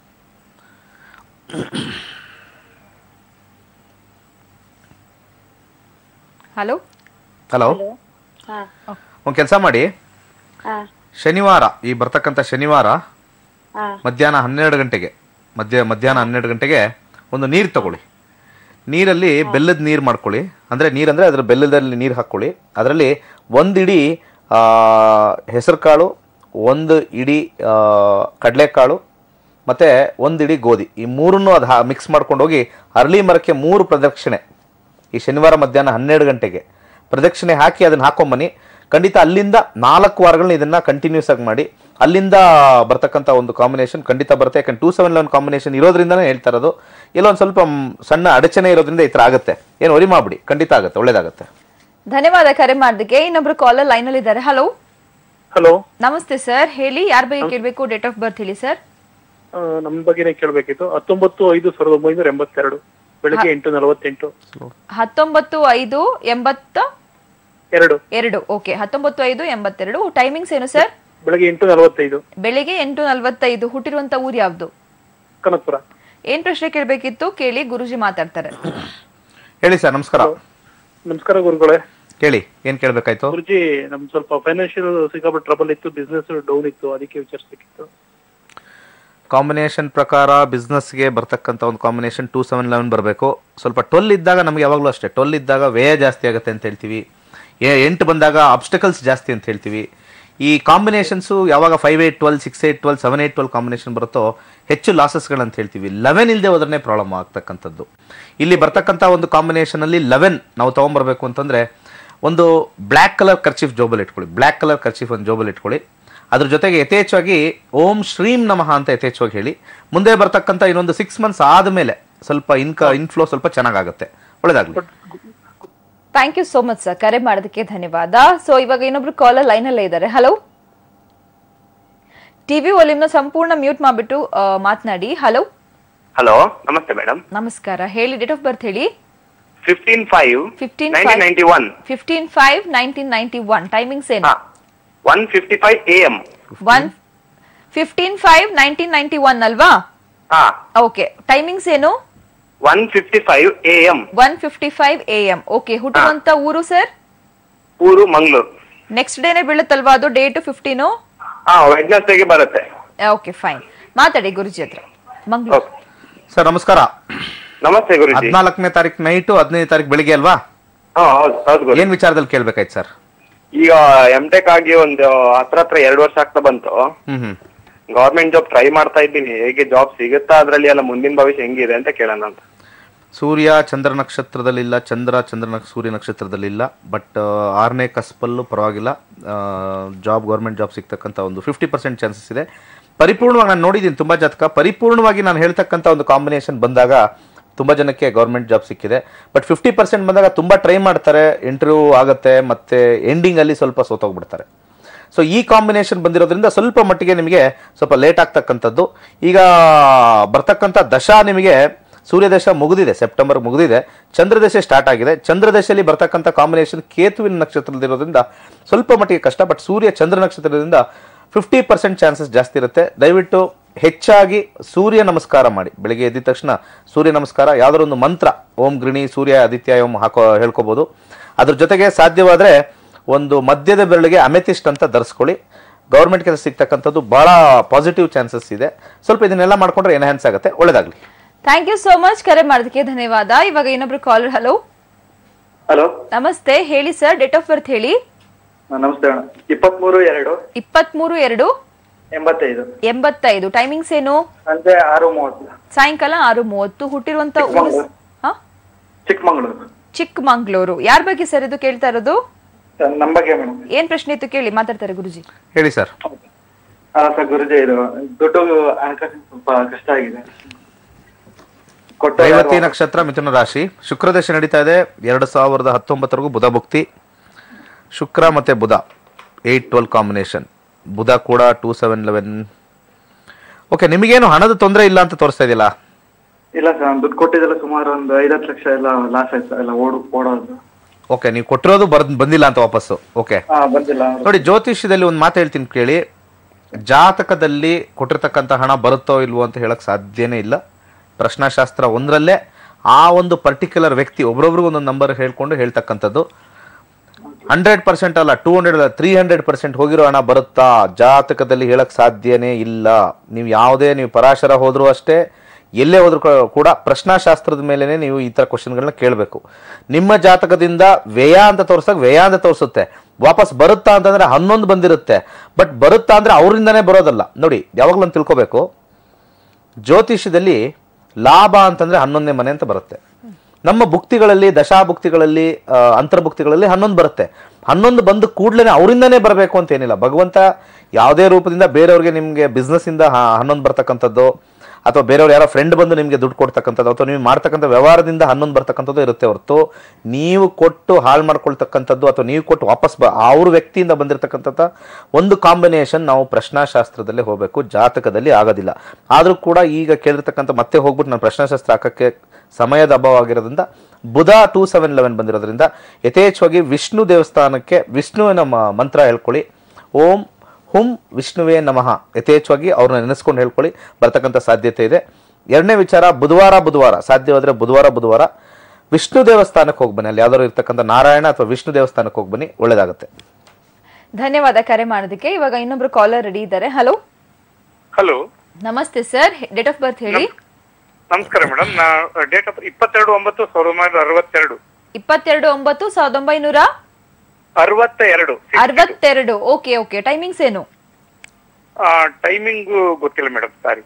ಹಲೋ ಹಲೋ ಹಲೋ ಹಾ ಒಂದು ಕೆಲಸ ಮಾಡಿ ಹಾ ಶನಿವಾರ ಈ ಬರ್ತಕ್ಕಂಥ ಶನಿವಾರ ಹಾ ಮಧ್ಯಾಹ್ನ ಹನ್ನೆರಡು ಗಂಟೆಗೆ ಮಧ್ಯ ಮಧ್ಯಾಹ್ನ ಹನ್ನೆರಡು ಗಂಟೆಗೆ ಒಂದು ನೀರು ತಗೊಳ್ಳಿ ನೀರಲ್ಲಿ ಬೆಲ್ಲದ ನೀರು ಮಾಡ್ಕೊಳ್ಳಿ ಅಂದರೆ ನೀರಂದರೆ ಅದರ ಬೆಲ್ಲದಲ್ಲಿ ನೀರು ಹಾಕ್ಕೊಳ್ಳಿ ಅದರಲ್ಲಿ ಒಂದು ಇಡೀ ಹೆಸರು ಕಾಳು ಒಂದು ಇಡೀ ಆ, ಕಡಲೆಕಾಳು ಮತ್ತು ಒಂದು ಇಡೀ ಗೋಧಿ ಈ ಮೂರನ್ನು ಅದು ಮಿಕ್ಸ್ ಮಾಡ್ಕೊಂಡು ಹೋಗಿ ಅರಳಿ ಮರಕ್ಕೆ ಮೂರು ಪ್ರದಕ್ಷಿಣೆ ಈ ಶನಿವಾರ ಮಧ್ಯಾಹ್ನ ಹನ್ನೆರಡು ಗಂಟೆಗೆ ಪ್ರದಕ್ಷಿಣೆ ಹಾಕಿ ಅದನ್ನ ಹಾಕೊಂಬನ್ನಿ ಖಂಡಿತ ಅಲ್ಲಿಂದ ನಾಲ್ಕು ವಾರಗಳನ್ನ ಇದನ್ನ ಕಂಟಿನ್ಯೂಸ್ ಆಗಿ ಮಾಡಿ ಅಲ್ಲಿಂದ ಬರ್ತಕ್ಕಂಥ ಒಂದು ಕಾಂಬಿನೇಷನ್ ಖಂಡಿತ ಬರುತ್ತೆ ಯಾಕಂದ್ರೆ ಟೂ ಸೆವೆನ್ ಲೆವೆನ್ ಕಾಂಬಿನೇಷನ್ ಇರೋದ್ರಿಂದನೇ ಹೇಳ್ತಾ ಇರೋದು ಎಲ್ಲೋ ಒಂದು ಸ್ವಲ್ಪ ಮ್, ಸಣ್ಣ ಅಡಚಣೆ ಇರೋದ್ರಿಂದ ಈ ಥರ ಆಗುತ್ತೆ ಏನು ವರಿ ಮಾಡ್ಬಿಡಿ ಖಂಡಿತ ಆಗುತ್ತೆ ಒಳ್ಳೇದಾಗುತ್ತೆ ಧನ್ಯವಾದ ಕರೆ ಮಾಡೋದಕ್ಕೆ ಇನ್ನೊಬ್ರು ಕಾಲರ್ ಲೈನ್ ಅಲ್ಲಿ ಇದ್ದಾರೆ ಹಲೋ ಹಲೋ ನಮಸ್ತೆ ಸರ್ ಹೇಳಿ ಯಾರ ಬಗ್ಗೆ ಕೇಳಬೇಕು ಡೇಟ್ ಆಫ್ ಬರ್ತ್ ಹೇಳಿ ಸರ್ ನಮ್ಮ ಬಗ್ಗೆನೇ ಕೇಳಬೇಕಿತ್ತು ಹತ್ತೊಂಬತ್ತು ಐದು ಸಾವಿರದ ಒಂಬೈನೂರ ಎಂಬತ್ತೆರಡು ಬೆಳಗ್ಗೆ ಎಂಟು ನಲವತ್ತೆಂಟು ಹತ್ತೊಂಬತ್ತು ಐದು ಎಂಬತ್ತ ಎರಡು ಎರಡು ಓಕೆ ಹತ್ತೊಂಬತ್ತು ಐದು ಎಂಬತ್ತೆರಡು ಟೈಮಿಂಗ್ಸ್ ಏನು ಸರ್ ಬೆಳಗ್ಗೆ ಎಂಟು ನಲವತ್ತೈದು ಬೆಳಿಗ್ಗೆ ಎಂಟು ನಲ್ವತ್ತೈದು ಹುಟ್ಟಿರುವಂತ ಊರು ಯಾವ್ದು ಕನಕಪುರ ಏನ್ ಪ್ರಶ್ನೆ ಕೇಳ್ಬೇಕಿತ್ತು ಕೇಳಿ ಗುರುಜಿ ಮಾತಾಡ್ತಾರೆ ಹೇಳಿ ಸರ್ ನಮಸ್ಕಾರ ನಮಸ್ಕಾರ ಗುರುಗಳೇ ಕೇಳಿ ಏನ್ ಕೇಳ್ಬೇಕಾಯ್ತು ಗುರುಜಿ ನಮ್ದು ಸ್ವಲ್ಪ ಫೈನಾನ್ಷಿಯಲ್ ಸಿಕ್ಕಾಪಟ್ಟೆ ಟ್ರಬಲ್ ಇತ್ತು ಬಿಸ್ನೆಸ್ ಡೌನ್ ಇತ್ತು ಅದಕ್ಕೆ ವಿಚಾರಿಸ್ಬೇಕಿತ್ತು ಕಾಂಬಿನೇಷನ್ ಪ್ರಕಾರ ಬಿಸ್ನೆಸ್ಗೆ ಬರ್ತಕ್ಕಂಥ ಒಂದು ಕಾಂಬಿನೇಷನ್ ಟೂ ಸೆವೆನ್ ಲೆವೆನ್ ಬರಬೇಕು ಸ್ವಲ್ಪ ಟ್ವೆಲ್ ಇದ್ದಾಗ ನಮಗೆ ಯಾವಾಗಲೂ ಅಷ್ಟೇ ಟ್ವೆಲ್ ಇದ್ದಾಗ ವ್ಯಯ ಜಾಸ್ತಿ ಆಗುತ್ತೆ ಅಂತ ಹೇಳ್ತೀವಿ ಎ- ಎಂಟು ಬಂದಾಗ ಅಬ್ಸ್ಟಿಕಲ್ಸ್ ಜಾಸ್ತಿ ಅಂತ ಹೇಳ್ತೀವಿ ಈ ಕಾಂಬಿನೇಷನ್ಸು ಯಾವಾಗ five eight twelve six eight twelve seven eight twelve combination ಬರುತ್ತೋ ಹೆಚ್ಚು ಲಾಸಸ್ಗಳು ಅಂತ ಹೇಳ್ತೀವಿ ಲೆವೆನ್ ಇಲ್ಲದೆ ಹೋದ್ರೆ ಪ್ರಾಬ್ಲಮ್ ಆಗ್ತಕ್ಕಂಥದ್ದು ಇಲ್ಲಿ ಬರ್ತಕ್ಕಂಥ ಒಂದು ಕಾಂಬಿನೇಷನಲ್ಲಿ ಲೆವೆನ್ ನಾವು ತೊಗೊಂಬರ್ಬೇಕು ಅಂತಂದರೆ ಒಂದು ಬ್ಲ್ಯಾಕ್ ಕಲರ್ ಕರ್ಚೀಫ್ ಜೋಬಲ್ ಇಟ್ಕೊಳ್ಳಿ ಬ್ಲ್ಯಾಕ್ ಕಲರ್ ಕರ್ಚೀಫ್ ಒಂದು ಜೋಬಲ್ ಇಟ್ಕೊಳ್ಳಿ ಅದ್ರ ಜೊತೆಗೆ ಯಥೇಚ್ಛವಾಗಿ ಓಂ ಶ್ರೀಂ ನಮಃ ಅಂತ ಯಥೇಚ್ಛವಾಗಿ ಹೇಳಿ ಮುಂದೆ ಬರ್ತಕ್ಕಂಥ ಇನ್ನೊಂದು ಸಿಕ್ಸ್ ಮಂತ್ಸ್ ಆದಮೇಲೆ ಸ್ವಲ್ಪ ಇನ್ಕ ಇನ್ಫ್ಲೋ ಸ್ವಲ್ಪ ಚೆನ್ನಾಗಾಗುತ್ತೆ ಒಳ್ಳೇದಾಗ್ಲಿ thank you so much sir ಕರೆ ಮಾಡೋದಕ್ಕೆ ಧನ್ಯವಾದ ಸೊ ಇವಾಗ ಇನ್ನೊಬ್ರು ಕಾಲರ್ ಲೈನ್ ಅಲ್ಲೇ ಇದ್ದಾರೆ ಹಲೋ ಟಿವಿ ವಾಲ್ಯೂಮ್ನ ಸಂಪೂರ್ಣ ಮ್ಯೂಟ್ ಮಾಡ್ಬಿಟ್ಟು ಆ, ಮಾತನಾಡಿ ಹಲೋ ಹಲೋ ನಮಸ್ತೆ ಮೇಡಮ್ ನಮಸ್ಕಾರ ಹೇಳಿ ಡೇಟ್ ಆಫ್ ಬರ್ತ್ ಹೇಳಿ fifteen five fifteen nineteen ninety one fifteen five nineteen ninety one timings ಏನು ಹಾ one fifty five A M one fifteen five nineteen ninety one ಅಲ್ವಾ ಹಾ ಓಕೆ ಟೈಮಿಂಗ್ಸ್ ಏನು one fifty five A M one fifty five A M okay ಹುಟ್ಟುವಂತ ಊರು ಸರ್ ಊರು ಮಂಗಳೂರು ನೆಕ್ಸ್ಟ್ ಡೇನೆ ಬೀಳುತ್ತಲ್ವಾ ಅದು ಡೇಟ್ ಫಿಫ್ಟೀನು ಹಾ ವೆಡ್ನೆಸ್ಡೇಗೆ ಬರುತ್ತೆ ಓಕೆ ಫೈನ್ ಮಾತಾಡಿ ಗುರುಜಿ ಹತ್ರ ಮಂಗ್ಳೂರು ಓಕೆ ಸರ್ ನಮಸ್ಕಾರ ನಮಸ್ತೆ ಗುರುಜಿ ಹದಿನಾಲ್ಕನೇ ತಾರೀಕು ನೈಟು ಹದಿನೈದು ತಾರೀಕು ಬೆಳಿಗ್ಗೆ ಅಲ್ವಾ ಹಾ ಹೌದು ಹೌದು ಗುರು ಏನ್ ವಿಚಾರದಲ್ಲಿ ಕೇಳ್ಬೇಕಾಯ್ತು ಸರ್ ಈಗ ಎಂ ಟೆಕ್ ಆಗಿ ಒಂದು ಹತ್ರ ಹತ್ರ ಎರಡು ವರ್ಷ ಆಗ್ತಾ ಬಂತು hmm hmm government job try ಮಾಡ್ತಾ ಇದ್ದೀನಿ ಹೇಗೆ ಜಾಬ್ ಸಿಗುತ್ತಾ ಅದ್ರಲ್ಲಿ ಎಲ್ಲ ಮುಂದಿನ ಭವಿಷ್ಯ ಹೆಂಗಿದೆ ಅಂತ ಕೇಳೋಣ ಅಂತ ಸೂರ್ಯ ಚಂದ್ರ ನಕ್ಷತ್ರದಲ್ಲಿಲ್ಲ ಚಂದ್ರ ಚಂದ್ರ ನಕ್ಷ- ಸೂರ್ಯ ನಕ್ಷತ್ರದಲ್ಲಿಲ್ಲ ಬಟ್ ಆರನೇ ಕಸ್ಪಲ್ಲೂ ಪರವಾಗಿಲ್ಲ ಜಾಬ್ ಗೌರ್ಮೆಂಟ್ ಜಾಬ್ ಸಿಗ್ತಕ್ಕಂಥ ಒಂದು ಫಿಫ್ಟಿ ಪರ್ಸೆಂಟ್ ಚಾನ್ಸಸ್ ಇದೆ ಪರಿಪೂರ್ಣವಾಗಿ ನಾನು ನೋಡಿದ್ದೀನಿ ತುಂಬ ಜಾತಕ ಪರಿಪೂರ್ಣವಾಗಿ ನಾನು ಹೇಳ್ತಕ್ಕಂಥ ಒಂದು ಕಾಂಬಿನೇಷನ್ ಬಂದಾಗ ತುಂಬ ಜನಕ್ಕೆ ಗೌರ್ಮೆಂಟ್ ಜಾಬ್ ಸಿಕ್ಕಿದೆ ಬಟ್ ಫಿಫ್ಟಿ ಪರ್ಸೆಂಟ್ ಬಂದಾಗ ತುಂಬ ಟ್ರೈ ಮಾಡ್ತಾರೆ ಇಂಟರ್ವ್ಯೂ ಆಗುತ್ತೆ ಮತ್ತು ಎಂಡಿಂಗಲ್ಲಿ ಸ್ವಲ್ಪ ಸೋತೋಗ್ಬಿಡ್ತಾರೆ ಸೊ ಈ ಕಾಂಬಿನೇಷನ್ ಬಂದಿರೋದ್ರಿಂದ ಸ್ವಲ್ಪ ಮಟ್ಟಿಗೆ ನಿಮಗೆ ಸ್ವಲ್ಪ ಲೇಟ್ ಆಗ್ತಕ್ಕಂಥದ್ದು ಈಗ ಬರ್ತಕ್ಕಂಥ ದಶಾ ನಿಮಗೆ ಸೂರ್ಯದಶ ಮುಗಿದಿದೆ ಸೆಪ್ಟೆಂಬರ್ ಮುಗಿದಿದೆ ಚಂದ್ರದಶೆ ಸ್ಟಾರ್ಟ್ ಆಗಿದೆ ಚಂದ್ರದಶೆಯಲ್ಲಿ ಬರ್ತಕ್ಕಂಥ ಕಾಂಬಿನೇಷನ್ ಕೇತುವಿನ ನಕ್ಷತ್ರದಲ್ಲಿರೋದ್ರಿಂದ ಸ್ವಲ್ಪ ಮಟ್ಟಿಗೆ ಕಷ್ಟ ಬಟ್ ಸೂರ್ಯ ಚಂದ್ರ ನಕ್ಷತ್ರದಿಂದ ಫಿಫ್ಟಿ ಪರ್ಸೆಂಟ್ ಚಾನ್ಸಸ್ ಜಾಸ್ತಿ ಇರುತ್ತೆ ದಯವಿಟ್ಟು ಹೆಚ್ಚಾಗಿ ಸೂರ್ಯ ನಮಸ್ಕಾರ ಮಾಡಿ ಬೆಳಿಗ್ಗೆ ಎದ್ದ ತಕ್ಷಣ ಸೂರ್ಯ ನಮಸ್ಕಾರ ಯಾವ್ದಾದ್ರು ಒಂದು ಮಂತ್ರ ಓಂ ಗೃಣಿ ಸೂರ್ಯ ಆದಿತ್ಯ ಓಂ ಹಾಕೋ ಹೇಳ್ಕೊಬೋದು ಅದ್ರ ಜೊತೆಗೆ ಸಾಧ್ಯವಾದರೆ ಒಂದು ಮಧ್ಯದ ಬೆರಳಿಗೆ ಅಮೆಥಿಸ್ಟ್ ಅಂತ ಧರಿಸ್ಕೊಳ್ಳಿ ಗೌರ್ಮೆಂಟ್ ಕೆಲಸ ಸಿಗ್ತಕ್ಕಂಥದ್ದು ಬಹಳ ಪಾಸಿಟಿವ್ ಚಾನ್ಸಸ್ ಇದೆ ಸ್ವಲ್ಪ ಇದನ್ನೆಲ್ಲ ಮಾಡ್ಕೊಂಡ್ರೆ ಎನ್ಹ್ಯಾನ್ಸ್ ಆಗುತ್ತೆ ಒಳ್ಳೇದಾಗ್ಲಿ ಥ್ಯಾಂಕ್ ಯು ಸೋ ಮಚ್ ಕರೆ ಮಾಡೋದಕ್ಕೆ ಧನ್ಯವಾದ ಇವಾಗ ಇನ್ನೊಬ್ರು ಕಾಲರ್ ಹಲೋ ಹಲೋ ನಮಸ್ತೆ ಹೇಳಿ ಸರ್ ಡೇಟ್ ಆಫ್ ಬರ್ತ್ ಹೇಳಿ ನಮಸ್ತೆ ಅಣ್ಣ ಇಪ್ಪತ್ಮೂರು ಎರಡು ಇಪ್ಪತ್ಮೂರು ಎರಡು ಎಂಬತ್ತೈದು ಎಂಬತ್ತೈದು ಟೈಮಿಂಗ್ಸ್ ಏನು ಸಂಜೆ ಆರು ಮೂವತ್ತು ಸಾಯಂಕಾಲ ಆರು ಮೂವತ್ತು ಹುಟ್ಟಿರುವಂತ ಊರು ಚಿಕ್ಕಮಂಗ್ಳೂರು. ಹಾ? ಚಿಕ್ಕಮಂಗ್ಳೂರು ಚಿಕ್ಕಮಂಗ್ಳೂರು ಯಾರ ಬಗ್ಗೆ ಸರ್ ಇದು ಕೇಳ್ತಾ ಇರೋದು ಸರ್, ನಮ್ಮ ಬಗ್ಗೆ ಮೇಡಮ್ ಏನ್ ಪ್ರಶ್ನೆ ಇತ್ತು ಕೇಳಿ ಮಾತಾಡ್ತಾರೆ ಗುರುಜಿ ಹೇಳಿ ಸರ್ ಸರ್ ಗುರುಜಿ ಇದು ದುಡ್ಡು ಹಣಕಾಸಿನ ಸ್ವಲ್ಪ ಕಷ್ಟ ಆಗಿದೆ ಕೊಟ್ಟ ರೇವತಿ ನಕ್ಷತ್ರ ಮಿಥುನ ರಾಶಿ ಶುಕ್ರದಶೆ ನಡೀತಾ ಇದೆ ಎರಡು ಸಾವಿರದ ಹತ್ತೊಂಬತ್ತರೆಗೂ ಬುಧ ಭುಕ್ತಿ ಶುಕ್ರ ಮತ್ತೆ Budha eight twelve combination Budha ಕೂಡ ಟೂ ಸೆವೆನ್ ಲೆವೆನ್ ಓಕೆ ನಿಮಗೇನು ಹಣದ ತೊಂದರೆ ಇಲ್ಲ ಅಂತ ತೋರಿಸ್ತಾ ಇದೆಯಲ್ಲ ಇಲ್ಲ ಸರ್ ನಾನು ದುಡ್ಡು ಕೊಟ್ಟಿದ್ದೆಲ್ಲ ಸುಮಾರು ಒಂದು ಐದತ್ತು ಲಕ್ಷ ಎಲ್ಲ ಲಾಸ್ ಆಯ್ತು ಎಲ್ಲ ಓಡು ಓಡೋದು ಓಕೆ ನೀವು ಕೊಟ್ಟಿರೋದು ಬರ್ ಬಂದಿಲ್ಲ ಅಂತ ವಾಪಸ್ಸು ಓಕೆ ಹಾ ಬಂದಿಲ್ಲ ನೋಡಿ ಜ್ಯೋತಿಷ್ಯದಲ್ಲಿ ಒಂದು ಮಾತು ಹೇಳ್ತೀನಿ ಕೇಳಿ ಜಾತಕದಲ್ಲಿ ಕೊಟ್ಟಿರ್ತಕ್ಕಂಥ ಹಣ ಬರುತ್ತೋ ಇಲ್ವೋ ಅಂತ ಹೇಳಕ್ ಸಾಧ್ಯನೇ ಇಲ್ಲ ಪ್ರಶ್ನಾಶಾಸ್ತ್ರ ಒಂದರಲ್ಲೇ ಆ ಒಂದು ಪರ್ಟಿಕ್ಯುಲರ್ ವ್ಯಕ್ತಿ ಒಬ್ರೊಬ್ರಿಗೂ ಒಂದೊಂದು ನಂಬರ್ ಹೇಳ್ಕೊಂಡು ಹೇಳ್ತಕ್ಕಂಥದ್ದು ಹಂಡ್ರೆಡ್ ಪರ್ಸೆಂಟ್ ಅಲ್ಲ ಟೂ ಹಂಡ್ರೆಡ್ ಅಲ್ಲ ತ್ರೀ ಹಂಡ್ರೆಡ್ ಪರ್ಸೆಂಟ್ ಹೋಗಿರೋ ಹಣ ಬರುತ್ತಾ ಜಾತಕದಲ್ಲಿ ಹೇಳಕ್ ಸಾಧ್ಯನೇ ಇಲ್ಲ ನೀವು ಯಾವುದೇ ನೀವು ಪರಾಶರ ಹೋದ್ರೂ ಅಷ್ಟೇ ಎಲ್ಲೇ ಹೋದ್ರೂ ಕ- ಕೂಡ ಪ್ರಶ್ನಾಶಾಸ್ತ್ರದ ಮೇಲೆನೆ ನೀವು ಈ ಥರ ಕ್ವಶನ್ಗಳನ್ನ ಕೇಳಬೇಕು ನಿಮ್ಮ ಜಾತಕದಿಂದ ವ್ಯಯ ಅಂತ ತೋರ್ಸಕ್ ವ್ಯಯ ಅಂತ ತೋರಿಸುತ್ತೆ ವಾಪಸ್ ಬರುತ್ತಾ ಅಂತಂದ್ರೆ ಹನ್ನೊಂದು ಬಂದಿರುತ್ತೆ ಬಟ್ ಬರುತ್ತಾ ಅಂದ್ರೆ ಅವರಿಂದನೇ ಬರೋದಲ್ಲ ನೋಡಿ ಯಾವಾಗಲೂ ತಿಳ್ಕೊಬೇಕು ಜ್ಯೋತಿಷ್ಯದಲ್ಲಿ ಲಾಭ ಅಂತಂದ್ರೆ ಹನ್ನೊಂದನೇ ಮನೆ ಅಂತ ಬರುತ್ತೆ ನಮ್ಮ ಭುಕ್ತಿಗಳಲ್ಲಿ ದಶಾಭುಕ್ತಿಗಳಲ್ಲಿ ಆ, ಅಂತರ್ಭುಕ್ತಿಗಳಲ್ಲಿ ಹನ್ನೊಂದು ಬರುತ್ತೆ ಹನ್ನೊಂದು ಬಂದ ಕೂಡಲೇ ಅವರಿಂದನೇ ಬರಬೇಕು ಅಂತ ಏನಿಲ್ಲ ಭಗವಂತ ಯಾವುದೇ ರೂಪದಿಂದ ಬೇರೆಯವ್ರಿಗೆ ನಿಮಗೆ ಬಿಸ್ನೆಸ್ಸಿಂದ ಹನ್ನೊಂದು ಬರ್ತಕ್ಕಂಥದ್ದು ಅಥವಾ ಬೇರೆಯವ್ರು ಯಾರೋ ಫ್ರೆಂಡ್ ಬಂದು ನಿಮಗೆ ದುಡ್ಡು ಕೊಡ್ತಕ್ಕಂಥದ್ದು ಅಥವಾ ನೀವು ಮಾಡ್ತಕ್ಕಂಥ ವ್ಯವಹಾರದಿಂದ ಹನ್ನೊಂದು ಬರ್ತಕ್ಕಂಥದ್ದು ಇರುತ್ತೆ ಹೊರತು ನೀವು ಕೊಟ್ಟು ಹಾಳು ಮಾಡ್ಕೊಳ್ತಕ್ಕಂಥದ್ದು ಅಥವಾ ನೀವು ಕೊಟ್ಟು ವಾಪಸ್ ಬ ಅವ್ರ ವ್ಯಕ್ತಿಯಿಂದ ಬಂದಿರತಕ್ಕಂಥ ಒಂದು ಕಾಂಬಿನೇಷನ್ ನಾವು ಪ್ರಶ್ನಾಶಾಸ್ತ್ರದಲ್ಲೇ ಹೋಗಬೇಕು ಜಾತಕದಲ್ಲಿ ಆಗೋದಿಲ್ಲ ಆದರೂ ಕೂಡ ಈಗ ಕೇಳಿರ್ತಕ್ಕಂಥ ಮತ್ತೆ ಹೋಗ್ಬಿಟ್ಟು ನಾನು ಪ್ರಶ್ನಾಶಾಸ್ತ್ರ ಹಾಕಕ್ಕೆ ಸಮಯದ ಅಭಾವ ಆಗಿರೋದ್ರಿಂದ ಬುಧ ಟೂ ಸೆವೆನ್ ಲೆವೆನ್ ಬಂದಿರೋದ್ರಿಂದ ಯಥೇಚ್ಛವಾಗಿ ವಿಷ್ಣು ದೇವಸ್ಥಾನಕ್ಕೆ ವಿಷ್ಣುವಿನ ಮ- ಮಂತ್ರ ಹೇಳ್ಕೊಳ್ಳಿ ಓಂ ಹುಂ ವಿಷ್ಣುವೇ ನಮಃ ಯಥೇಚ್ಛವಾಗಿ ಅವ್ರನ್ನ ನೆನೆಸ್ಕೊಂಡು ಹೇಳ್ಕೊಳ್ಳಿ ಬರ್ತಕ್ಕಂಥ ಸಾಧ್ಯತೆ ಇದೆ ಎರಡನೇ ವಿಚಾರ ಬುಧವಾರ ಬುಧವಾರ ಸಾಧ್ಯವಾದರೆ ಬುಧವಾರ ಬುಧವಾರ ವಿಷ್ಣು ದೇವಸ್ಥಾನಕ್ಕೆ ಹೋಗಿ ಬನ್ನಿ ಅಲ್ಲಿ ಯಾವ್ದಾದ್ರು ಇರ್ತಕ್ಕಂಥ ನಾರಾಯಣ ಅಥವಾ ವಿಷ್ಣು ದೇವಸ್ಥಾನಕ್ಕೆ ಹೋಗಿ ಬನ್ನಿ ಒಳ್ಳೇದಾಗುತ್ತೆ ಧನ್ಯವಾದ ಕರೆ ಮಾಡೋದಕ್ಕೆ ಇವಾಗ ಇನ್ನೊಬ್ರು ಕಾಲರ್ ರೆಡಿ ಇದ್ದಾರೆ ಹಲೋ ಹಲೋ ನಮಸ್ತೆ ಸರ್ ಡೇಟ್ ಆಫ್ ಬರ್ತ್ ಹೇಳಿ ನಮಸ್ಕಾರ ಮೇಡಮ್ ನಾ ಡೇಟ್ ಆಫ್ ಇಪ್ಪತ್ತೆರಡು ಒಂಬತ್ತು ಸಾವಿರದ ಒಂಬೈನೂರ ಅರವತ್ತೆರಡು ಇಪ್ಪತ್ತೆರಡು ಒಂಬತ್ತು ಸಾವಿರದ ಒಂಬೈನೂರ ಅರವತ್ತ ಎರಡು ಅರವತ್ತೆರಡು ಓಕೆ ಓಕೆ ಟೈಮಿಂಗ್ಸ್ ಏನು ಟೈಮಿಂಗ್ ಗೊತ್ತಿಲ್ಲ ಮೇಡಮ್ ಸಾರಿ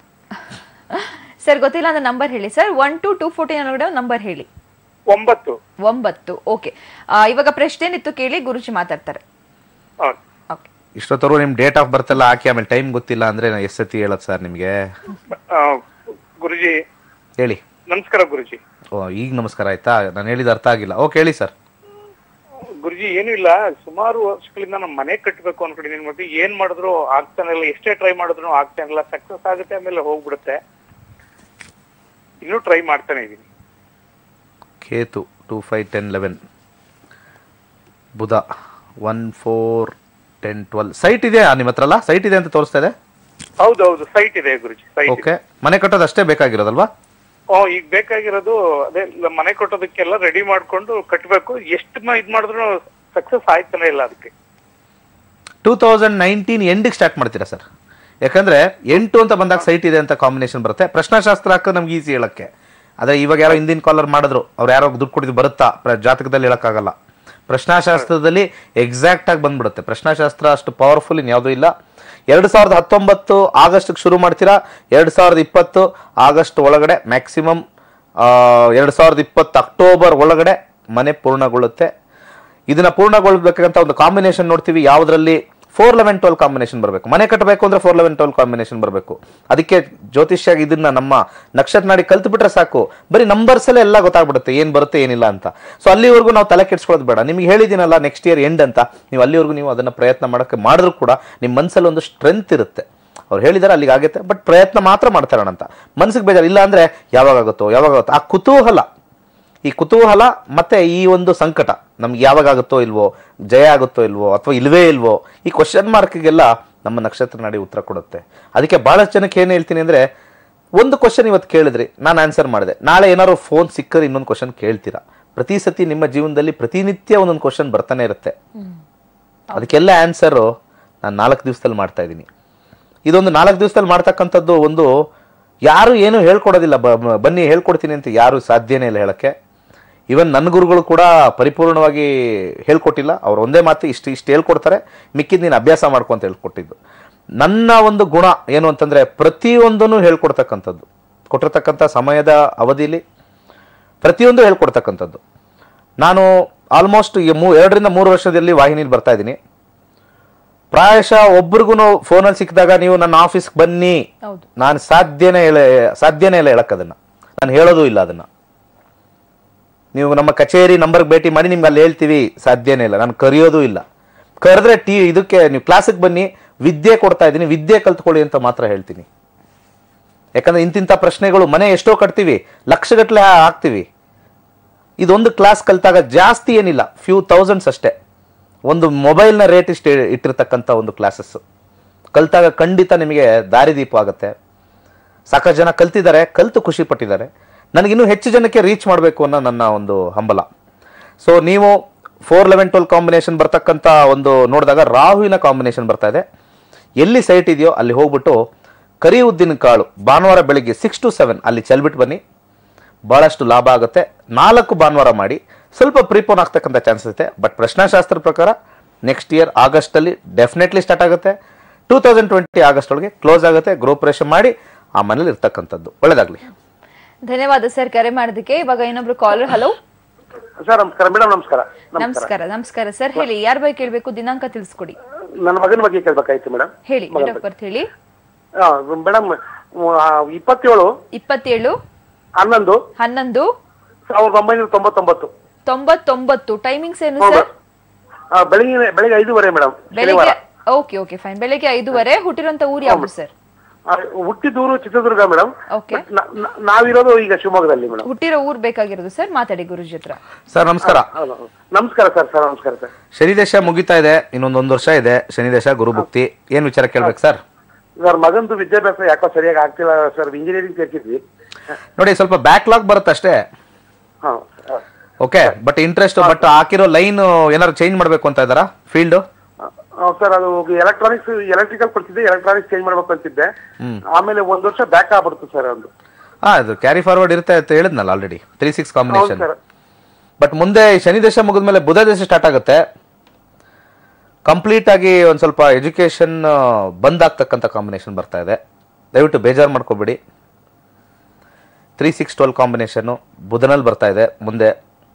ಸರ್ ಗೊತ್ತಿಲ್ಲ ಅಂದ್ರೆ ನಂಬರ್ ಹೇಳಿ sir one two two fourteen ಒಳಗಡೆ ನಂಬರ್ ಹೇಳಿ ಒಂಬತ್ತು ಒಂಬತ್ತು ಓಕೆ ಇವಾಗ ಪ್ರಶ್ನೆ ಏನಿತ್ತು ಕೇಳಿ ಗುರುಜಿ ಮಾತಾಡ್ತಾರೆ ಹೌದು ಓಕೆ ಇಷ್ಟೊತ್ತರು ನಿಮ್ ಡೇಟ್ ಆಫ್ ಬರ್ತ್ ಎಲ್ಲ ಹಾಕಿ ಆಮೇಲೆ ಟೈಮ್ ಗೊತ್ತಿಲ್ಲ ಅಂದ್ರೆ ನಾ ಎಷ್ಟ್ ಸತಿ ಹೇಳೋದು ಸರ್ ನಿಮಗೆ ಆ, ಗುರುಜಿ ಹೇಳಿ ನಮಸ್ಕಾರ ಗುರುಜಿ ಓ ಈಗ ನಮಸ್ಕಾರ ಆಯ್ತಾ ನಾನು ಹೇಳಿದ ಅರ್ಥ ಆಗಿಲ್ಲ ಓಕೆ ಹೇಳಿ ಸರ್ ಗುರುಜಿ ಏನೂ ಇಲ್ಲ ಸುಮಾರು ವರ್ಷಗಳಿಂದ ನಮ್ಮ ಮನೆ ಕಟ್ಟಬೇಕು ಅನ್ಕೊಂಡಿದ್ದೀನಿ ಮತ್ತೆ ಏನ್ ಮಾಡಿದ್ರು ಆಗ್ತಾನೆ ಇಲ್ಲ ಎಷ್ಟೇ ಟ್ರೈ ಮಾಡಿದ್ರು ಆಗ್ತಾನೆ ಇಲ್ಲ ಸಕ್ಸಸ್ ಆಗುತ್ತೆ ಆಮೇಲೆ ಹೋಗ್ಬಿಡುತ್ತೆ ಇನ್ನೂ ಟ್ರೈ ಮಾಡ್ತಾನೆ ಇದೀನಿ Ketu two five ten eleven Budha one four ten twelve site ಇದೆಯಾ ನಿಮ್ಮ ಹತ್ರ ಅಲ್ಲ ಸೈಟ್ ಇದೆ ಅಂತ ತೋರಿಸ್ತಾ ಇದೆ ಹೌದೌದು ಸೈಟ್ ಇದೆ ಗುರುಜಿ ಸೈಟ್ ಓಕೆ ಮನೆ ಕಟ್ಟೋದು ಅಷ್ಟೇ ಬೇಕಾಗಿರೋದಲ್ವಾ ಓ ಈಗ ಬೇಕಾಗಿರೋದು ಅದೇ ಲ- ಮನೆ ಕಟ್ಟೋದಕ್ಕೆಲ್ಲ ರೆಡಿ ಮಾಡ್ಕೊಂಡು ಕಟ್ಟಬೇಕು ಎಷ್ಟು ಮ- ಇದ್ ಮಾಡಿದ್ರು ಸಕ್ಸಸ್ ಆಯ್ತಾನೆ ಇಲ್ಲ ಅದಕ್ಕೆ ಟೂ ತೌಸಂಡ್ ನೈನ್ಟೀನ್ ಎಂಡಿಗೆ ಸ್ಟಾರ್ಟ್ ಮಾಡ್ತೀರಾ ಸರ್ ಯಾಕಂದ್ರೆ ಎಂಟು ಅಂತ ಬಂದಾಗ ಸೈಟ್ ಇದೆ ಅಂತ ಕಾಂಬಿನೇಷನ್ ಬರುತ್ತೆ ಪ್ರಶ್ನಾಶಾಸ್ತ್ರ ಹಾಕೋ ನಮ್ಗೆ ಈಸಿ ಹೇಳಕ್ಕೆ ಆದ್ರೆ ಇವಾಗ ಯಾರೋ ಹಿಂದಿನ ಕಾಲರ್ ಮಾಡಿದ್ರು ಅವ್ರು ಯಾರೋ ದುಡ್ಡು ಕೊಟ್ಟಿದ್ದು ಬರುತ್ತಾ ಪ್ರ- ಜಾತಕದಲ್ಲಿ ಹೇಳಕ್ಕಾಗಲ್ಲ ಪ್ರಶ್ನಾಶಾಸ್ತ್ರದಲ್ಲಿ ಎಕ್ಸಾಕ್ಟ್ ಆಗಿ ಬಂದ್ಬಿಡುತ್ತೆ ಪ್ರಶ್ನಾಶಾಸ್ತ್ರ ಅಷ್ಟು ಪವರ್ಫುಲ್ ಇನ್ಯಾವುದೂ ಇಲ್ಲ ಎರಡು ಸಾವಿರದ ಹತ್ತೊಂಬತ್ತು ಆಗಸ್ಟ್ಗೆ ಶುರು ಮಾಡ್ತೀರಾ ಎರಡು ಸಾವಿರದ ಇಪ್ಪತ್ತು ಆಗಸ್ಟ್ ಒಳಗಡೆ ಮ್ಯಾಕ್ಸಿಮಮ್ ಎರಡು ಸಾವಿರದ ಇಪ್ಪತ್ತು ಅಕ್ಟೋಬರ್ ಒಳಗಡೆ ಮನೆ ಪೂರ್ಣಗೊಳ್ಳುತ್ತೆ ಇದನ್ನ ಪೂರ್ಣಗೊಳ್ಬೇಕಂತ ಒಂದು ಕಾಂಬಿನೇಷನ್ ನೋಡ್ತೀವಿ ಯಾವುದರಲ್ಲಿ ಫೋರ್ ಲೆವೆನ್ ಟ್ವೆಲ್ ಕಾಂಬಿನೇಷನ್ ಬರಬೇಕು ಮನೆ ಕಟ್ಟಬೇಕು ಅಂದ್ರೆ ಫೋರ್ ಲೆವೆನ್ ಟ್ವೆಲ್ ಕಾಂಬಿನೇಷನ್ ಬರಬೇಕು ಅದಕ್ಕೆ ಜ್ಯೋತಿಷ್ಯ ಇದನ್ನ ನಮ್ಮ ನಕ್ಷತ್ರ ನಾಡಿ ಕಲ್ತು ಬಿಟ್ರೆ ಸಾಕು ಬರೀ ನಂಬರ್ಸ್ ಅಲ್ಲೇ ಎಲ್ಲ ಗೊತ್ತಾಗ್ಬಿಡುತ್ತೆ ಏನ್ ಬರುತ್ತೆ ಏನಿಲ್ಲ ಅಂತ ಸೊ ಅಲ್ಲಿವರೆಗೂ ನಾವು ತಲೆ ಕೆಡ್ಸ್ಕೊಳ್ಳೋದು ಬೇಡ ನಿಮ್ಗೆ ಹೇಳಿದ್ದೀನಲ್ಲ ನೆಕ್ಸ್ಟ್ ಇಯರ್ ಎಂಡ್ ಅಂತ ನೀವು ಅಲ್ಲಿವರೆಗೂ ನೀವು ಅದನ್ನ ಪ್ರಯತ್ನ ಮಾಡೋಕ್ಕೆ ಮಾಡಿದ್ರು ಕೂಡ ನಿಮ್ಮ ಮನಸ್ಸಲ್ಲಿ ಒಂದು ಸ್ಟ್ರೆಂತ್ ಇರುತ್ತೆ ಅವ್ರು ಹೇಳಿದಾರೆ ಅಲ್ಲಿಗೆ ಆಗುತ್ತೆ ಬಟ್ ಪ್ರಯತ್ನ ಮಾತ್ರ ಮಾಡ್ತಾರಣ ಅಂತ ಮನಸ್ಸಿಗೆ ಬೇಜಾರು ಇಲ್ಲ ಅಂದ್ರೆ ಯಾವಾಗ ಆಗುತ್ತೋ ಯಾವಾಗ ಆಗುತ್ತೋ ಆ ಕುತೂಹಲ ಈ ಕುತೂಹಲ ಮತ್ತೆ ಈ ಒಂದು ಸಂಕಟ ನಮ್ಗೆ ಯಾವಾಗ ಆಗುತ್ತೋ ಇಲ್ವೋ ಜಯ ಆಗುತ್ತೋ ಇಲ್ವೋ ಅಥವಾ ಇಲ್ವೇ ಇಲ್ವೋ ಈ ಕ್ವಶನ್ ಮಾರ್ಕ್ಗೆಲ್ಲ ನಮ್ಮ ನಕ್ಷತ್ರ ನಾಡಿ ಉತ್ತರ ಕೊಡುತ್ತೆ ಅದಕ್ಕೆ ಬಹಳಷ್ಟು ಜನಕ್ಕೆ ಏನು ಹೇಳ್ತೀನಿ ಅಂದ್ರೆ ಒಂದು ಕ್ವಶನ್ ಇವತ್ತು ಕೇಳಿದ್ರಿ ನಾನು ಆನ್ಸರ್ ಮಾಡಿದೆ ನಾಳೆ ಏನಾದ್ರು ಫೋನ್ ಸಿಕ್ಕರೆ ಇನ್ನೊಂದು ಕ್ವಶನ್ ಕೇಳ್ತೀರಾ ಪ್ರತಿ ಸತಿ ನಿಮ್ಮ ಜೀವನದಲ್ಲಿ ಪ್ರತಿನಿತ್ಯ ಒಂದೊಂದು ಕ್ವಶನ್ ಬರ್ತಾನೆ ಇರುತ್ತೆ ಅದಕ್ಕೆಲ್ಲ ಆನ್ಸರು ನಾನು ನಾಲ್ಕು ದಿವಸದಲ್ಲಿ ಮಾಡ್ತಾ ಇದ್ದೀನಿ ಇದೊಂದು ನಾಲ್ಕು ದಿವಸದಲ್ಲಿ ಮಾಡ್ತಕ್ಕಂಥದ್ದು ಒಂದು ಯಾರು ಏನು ಹೇಳ್ಕೊಡೋದಿಲ್ಲ ಬ- ಬ- ಬನ್ನಿ ಹೇಳ್ಕೊಡ್ತೀನಿ ಅಂತ ಯಾರು ಸಾಧ್ಯನೇ ಇಲ್ಲ ಹೇಳಕ್ಕೆ ಇವನ್ ನನ್ನ ಗುರುಗಳು ಕೂಡ ಪರಿಪೂರ್ಣವಾಗಿ ಹೇಳ್ಕೊಟ್ಟಿಲ್ಲ ಅವ್ರು ಒಂದೇ ಮಾತು ಇಷ್ಟು ಇಷ್ಟು ಹೇಳ್ಕೊಡ್ತಾರೆ ಮಿಕ್ಕಿದ್ ನೀನು ಅಭ್ಯಾಸ ಮಾಡ್ಕೊ ಅಂತ ಹೇಳ್ಕೊಟ್ಟಿದ್ದು ನನ್ನ ಒಂದು ಗುಣ ಏನು ಅಂತಂದ್ರೆ ಪ್ರತಿಯೊಂದನ್ನು ಹೇಳ್ಕೊಡ್ತಕ್ಕಂಥದ್ದು ಕೊಟ್ಟಿರ್ತಕ್ಕಂಥ ಸಮಯದ ಅವಧಿಲಿ ಪ್ರತಿಯೊಂದು ಹೇಳ್ಕೊಡ್ತಕ್ಕಂಥದ್ದು ನಾನು ಆಲ್ಮೋಸ್ಟ್ ಈ ಮೂ ಎರಡರಿಂದ ಮೂರು ವರ್ಷದಲ್ಲಿ ವಾಹಿನಿಲಿ ಬರ್ತಾ ಇದ್ದೀನಿ ಪ್ರಾಯಶಃ ಒಬ್ರಿಗೂ ಫೋನಲ್ಲಿ ಸಿಕ್ಕಿದಾಗ ನೀವು ನನ್ನ ಆಫೀಸ್ಗೆ ಬನ್ನಿ ಹೌದು ನಾನು ಸಾಧ್ಯನೇ ಹೇಳ ಸಾಧ್ಯನೇ ಇಲ್ಲ ಹೇಳಕ್ ಅದನ್ನ ನಾನು ಹೇಳೋದು ಇಲ್ಲ ಅದನ್ನ ನೀವು ನಮ್ಮ ಕಚೇರಿ ನಂಬರ್ಗೆ ಭೇಟಿ ಮಾಡಿ ನಿಮ್ಗೆ ಅಲ್ಲಿ ಹೇಳ್ತೀವಿ ಸಾಧ್ಯನೇ ಇಲ್ಲ ನಾನು ಕರೆಯೋದು ಇಲ್ಲ ಕರೆದ್ರೆ ಟಿ ಇದಕ್ಕೆ ನೀವು ಕ್ಲಾಸಿಗೆ ಬನ್ನಿ ವಿದ್ಯೆ ಕೊಡ್ತಾ ಇದ್ದೀನಿ ವಿದ್ಯೆ ಕಲ್ತ್ಕೊಳ್ಳಿ ಅಂತ ಮಾತ್ರ ಹೇಳ್ತೀನಿ ಯಾಕಂದ್ರೆ ಇಂತಿಂಥ ಪ್ರಶ್ನೆಗಳು ಮನೆ ಎಷ್ಟೋ ಕಟ್ತೀವಿ ಲಕ್ಷಗಟ್ಟಲೆ ಹಾಕ್ತೀವಿ ಇದೊಂದು ಕ್ಲಾಸ್ ಕಲ್ತಾಗ ಜಾಸ್ತಿ ಏನಿಲ್ಲ ಫ್ಯೂ ತೌಸಂಡ್ಸ್ ಅಷ್ಟೇ ಒಂದು ಮೊಬೈಲ್ನ ರೇಟ್ ಇಷ್ಟು ಇಟ್ಟಿರ್ತಕ್ಕಂಥ ಒಂದು ಕ್ಲಾಸಸ್ ಕಲ್ತಾಗ ಖಂಡಿತ ನಿಮಗೆ ದಾರಿದೀಪ ಆಗುತ್ತೆ ಸಾಕಷ್ಟು ಜನ ಕಲ್ತಿದ್ದಾರೆ ಕಲ್ತು ಖುಷಿ ಪಟ್ಟಿದ್ದಾರೆ ನನಗಿನ್ನೂ ಹೆಚ್ಚು ಜನಕ್ಕೆ ರೀಚ್ ಮಾಡಬೇಕು ಅನ್ನೋ ನನ್ನ ಒಂದು ಹಂಬಲ ಸೊ ನೀವು ಫೋರ್ ಲೆವೆನ್ ಟ್ವೆಲ್ ಕಾಂಬಿನೇಷನ್ ಬರ್ತಕ್ಕಂಥ ಒಂದು ನೋಡಿದಾಗ ರಾಹುವಿನ ಕಾಂಬಿನೇಷನ್ ಬರ್ತಾ ಇದೆ ಎಲ್ಲಿ ಸೈಟ್ ಇದೆಯೋ ಅಲ್ಲಿ ಹೋಗ್ಬಿಟ್ಟು ಕರಿ ಉದ್ದಿನ ಕಾಳು ಭಾನುವಾರ ಬೆಳಿಗ್ಗೆ ಸಿಕ್ಸ್ ಟು ಸೆವೆನ್ ಅಲ್ಲಿ ಚೆಲ್ಬಿಟ್ಟು ಬನ್ನಿ ಬಹಳಷ್ಟು ಲಾಭ ಆಗುತ್ತೆ ನಾಲ್ಕು ಭಾನುವಾರ ಮಾಡಿ ಸ್ವಲ್ಪ ಪ್ರೀಪೋನ್ ಆಗ್ತಕ್ಕಂಥ ಚಾನ್ಸಸ್ ಇದೆ ಬಟ್ ಪ್ರಶ್ನಾಶಾಸ್ತ್ರ ಪ್ರಕಾರ ನೆಕ್ಸ್ಟ್ ಇಯರ್ ಆಗಸ್ಟಲ್ಲಿ ಡೆಫಿನೆಟ್ಲಿ ಸ್ಟಾರ್ಟ್ ಆಗುತ್ತೆ ಟೂ ತೌಸಂಡ್ ಟ್ವೆಂಟಿ ಆಗಸ್ಟ್ ಒಳಗೆ ಕ್ಲೋಸ್ ಆಗುತ್ತೆ ಗೃಹಪ್ರವೇಶ ಮಾಡಿ ಆ ಮನೇಲಿ ಇರ್ತಕ್ಕಂಥದ್ದು ಒಳ್ಳೇದಾಗ್ಲಿ ಧನ್ಯವಾದ ಸರ್ ಕರೆ ಮಾಡೋದಕ್ಕೆ ಇವಾಗ ಇನ್ನೊಬ್ರು ಕಾಲರ್ ಹಲೋ ಸರ್ ನಮಸ್ಕಾರ ಮೇಡಮ್ ನಮಸ್ಕಾರ ನಮಸ್ಕಾರ ನಮಸ್ಕಾರ ಸರ್ ಹೇಳಿ ಯಾರ ಬಗ್ಗೆ ಕೇಳಬೇಕು ದಿನಾಂಕ ತಿಳಿಸ್ಕೊಡಿ ನನ್ನ ಮಗನ ಬಗ್ಗೆ ಕೇಳ್ಬೇಕಾಯ್ತು ಮೇಡಮ್ ಹೇಳಿ ಡೇಟ್ ಆಫ್ ಬರ್ತ್ ಹೇಳಿ ಮೇಡಮ್ ಇಪ್ಪತ್ತೇಳು ಇಪ್ಪತ್ತೇಳು ಹನ್ನೊಂದು ಹನ್ನೊಂದು ಸಾವಿರದ ಒಂಬೈನೂರ ತೊಂಬತ್ತೊಂಬತ್ತು ತೊಂಬತ್ತೊಂಬತ್ತು ಟೈಮಿಂಗ್ಸ್ ಏನು ಹೌದು. ಸರ್ ಆ, ಬೆಳಿಗ್ಗೆ ಬೆಳಿಗ್ಗೆ ಐದೂವರೆ ಮೇಡಮ್ ಬೆಳಿಗ್ಗೆ ಓಕೆ ಓಕೆ ಫೈನ್ ಬೆಳಿಗ್ಗೆ ಐದೂವರೆ ಹುಟ್ಟಿರುವಂತ ಊರು ಯಾವುದು ಸರ್ ಆ, ಹುಟ್ಟಿದೂರು ಚಿತ್ರದುರ್ಗ ಮೇಡಮ್ Okay. ನಾವಿರೋದು ಈಗ ಶಿವಮೊಗ್ಗದಲ್ಲಿ ಮೇಡಮ್ ಹುಟ್ಟಿರೋ ಊರ್ ಬೇಕಾಗಿರೋದು ಸರ್ ಮಾತಾಡಿ ಗುರುಜಿ ಹತ್ರ ಸರ್ ನಮಸ್ಕಾರ ನಮಸ್ಕಾರ ಸರ್ ಸರ್ ನಮಸ್ಕಾರ ಸರ್ ಶನಿ ದಶ ಮುಗಿತಾ ಇದೆ ಇನ್ನೊಂದು ಒಂದು ವರ್ಷ ಇದೆ ಶನಿ ದಶ ಗುರು ಭುಕ್ತಿ ಏನ್ ವಿಚಾರ ಕೇಳ್ಬೇಕು ಸರ್ ಸರ್ ಮಗಂದು ವಿದ್ಯಾಭ್ಯಾಸ ಯಾಕೋ ಸರಿಯಾಗಿ ಆಗ್ತಿಲ್ಲ ಸರ್ ಇಂಜಿನಿಯರಿಂಗ್ ಸೇರ್ಕಿದ್ವಿ ನೋಡಿ ಸ್ವಲ್ಪ ಬ್ಯಾಕ್ಲಾಗ್ ಬರುತ್ತೆ ಅಷ್ಟೇ ಹಾ ಓಕೆ ಬಟ್ ಇಂಟ್ರೆಸ್ಟ್ ಬಟ್ ಹಾಕಿರೋ ಲೈನ್ ಏನಾದ್ರು ಚೇಂಜ್ ಮಾಡ್ಬೇಕು ಅಂತ ಇದಾರಾ ಫೀಲ್ಡ್ ಸರ್ ಅದು ಎಲೆಕ್ಟ್ರಾನಿಕ್ಸ್ ಎಲೆಕ್ಟ್ರಿಕಲ್ ಕೊಡ್ತಿದ್ದೆ ಎಲೆಕ್ಟ್ರಾನಿಕ್ಸ್ ಚೇಂಜ್ ಮಾಡ್ಬೇಕು ಅಂತಿದ್ದೆ ಆಮೇಲೆ ಒಂದ್ ವರ್ಷ ಬ್ಯಾಕ್ ಆಗ್ಬಿಡ್ತು ಸರ್ ಒಂದು ಹಾ ಅದು ಕ್ಯಾರಿ ಫಾರ್ವರ್ಡ್ ಇರುತ್ತೆ ಅಂತ ಹೇಳಿದ್ನಲ್ಲ ಆಲ್ರೆಡಿ ತ್ರೀ ಸಿಕ್ಸ್ ಹೌದು ಕಾಂಬಿನೇಷನ್ ಸರ್ ಬಟ್ ಮುಂದೆ ಶನಿ ದಶ ಮುಗಿದ್ಮೇಲೆ ಬುಧ ದಶ ಸ್ಟಾರ್ಟ್ ಆಗುತ್ತೆ ಕಂಪ್ಲೀಟ್ ಆಗಿ ಒಂದ್ ಸ್ವಲ್ಪ ಎಜುಕೇಶನ್ ಬಂದ್ ಆಗ್ತಕ್ಕಂಥ ಕಾಂಬಿನೇಷನ್ ಬರ್ತಾ ಇದೆ ದಯವಿಟ್ಟು ಬೇಜಾರು ಮಾಡ್ಕೋಬೇಡಿ ತ್ರೀ ಸಿಕ್ಸ್ ಟ್ವೆಲ್ ಕಾಂಬಿನೇಷನ್ನು ಬುಧನಲ್ಲಿ ಬರ್ತಾ ಇದೆ ಮುಂದೆ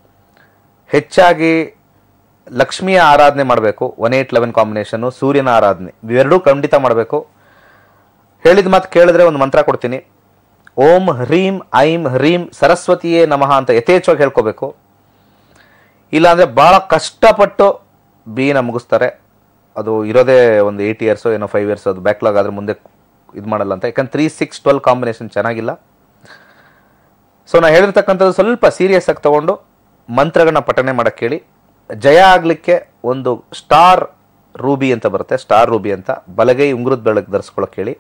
ಹೆಚ್ಚಾಗಿ ಲಕ್ಷ್ಮಿಯ ಆರಾಧನೆ ಮಾಡಬೇಕು ಒನ್ ಏಟ್ ಲೆವೆನ್ ಕಾಂಬಿನೇಷನ್ನು ಸೂರ್ಯನ ಆರಾಧನೆ ಇವೆರಡೂ ಖಂಡಿತ ಮಾಡಬೇಕು ಹೇಳಿದ ಮಾತು ಕೇಳಿದ್ರೆ ಒಂದು ಮಂತ್ರ ಕೊಡ್ತೀನಿ ಓಂ ಹ್ರೀಂ ಐಂ ಹ್ರೀಂ ಸರಸ್ವತಿಯೇ ನಮಃ ಅಂತ ಯಥೇಚ್ಛವಾಗಿ ಹೇಳ್ಕೋಬೇಕು ಇಲ್ಲಾಂದರೆ ಭಾಳ ಕಷ್ಟಪಟ್ಟು ಬಿನ ಮುಗಿಸ್ತಾರೆ ಅದು ಇರೋದೇ ಒಂದು ಏಯ್ಟ್ ಇಯರ್ಸು ಏನೋ ಫೈವ್ ಇಯರ್ಸ್ ಅದು ಬ್ಯಾಕ್ಲಾಗ್ ಆದರೆ ಮುಂದೆ ಇದು ಮಾಡಲ್ಲ ಅಂತ ಯಾಕಂದ್ರೆ ತ್ರೀ ಸಿಕ್ಸ್ ಟ್ವೆಲ್ ಕಾಂಬಿನೇಷನ್ ಚೆನ್ನಾಗಿಲ್ಲ ಸೊ ನಾ ಹೇಳಿರ್ತಕ್ಕಂಥದ್ದು ಸ್ವಲ್ಪ ಸೀರಿಯಸ್ ಆಗಿ ತಗೊಂಡು ಮಂತ್ರಗಳನ್ನ ಪಠನೆ ಮಾಡಕ್ಕೆ ಹೇಳಿ ಜಯ ಆಗಲಿಕ್ಕೆ ಒಂದು ಸ್ಟಾರ್ ರೂಬಿ ಅಂತ ಬರುತ್ತೆ ಸ್ಟಾರ್ ರೂಬಿ ಅಂತ ಬಲಗೈ ಉಂಗುರದ ಬೆಳಗ್ಗೆ ಧರಿಸ್ಕೊಳಕ್ಕೆ ಹೇಳಿ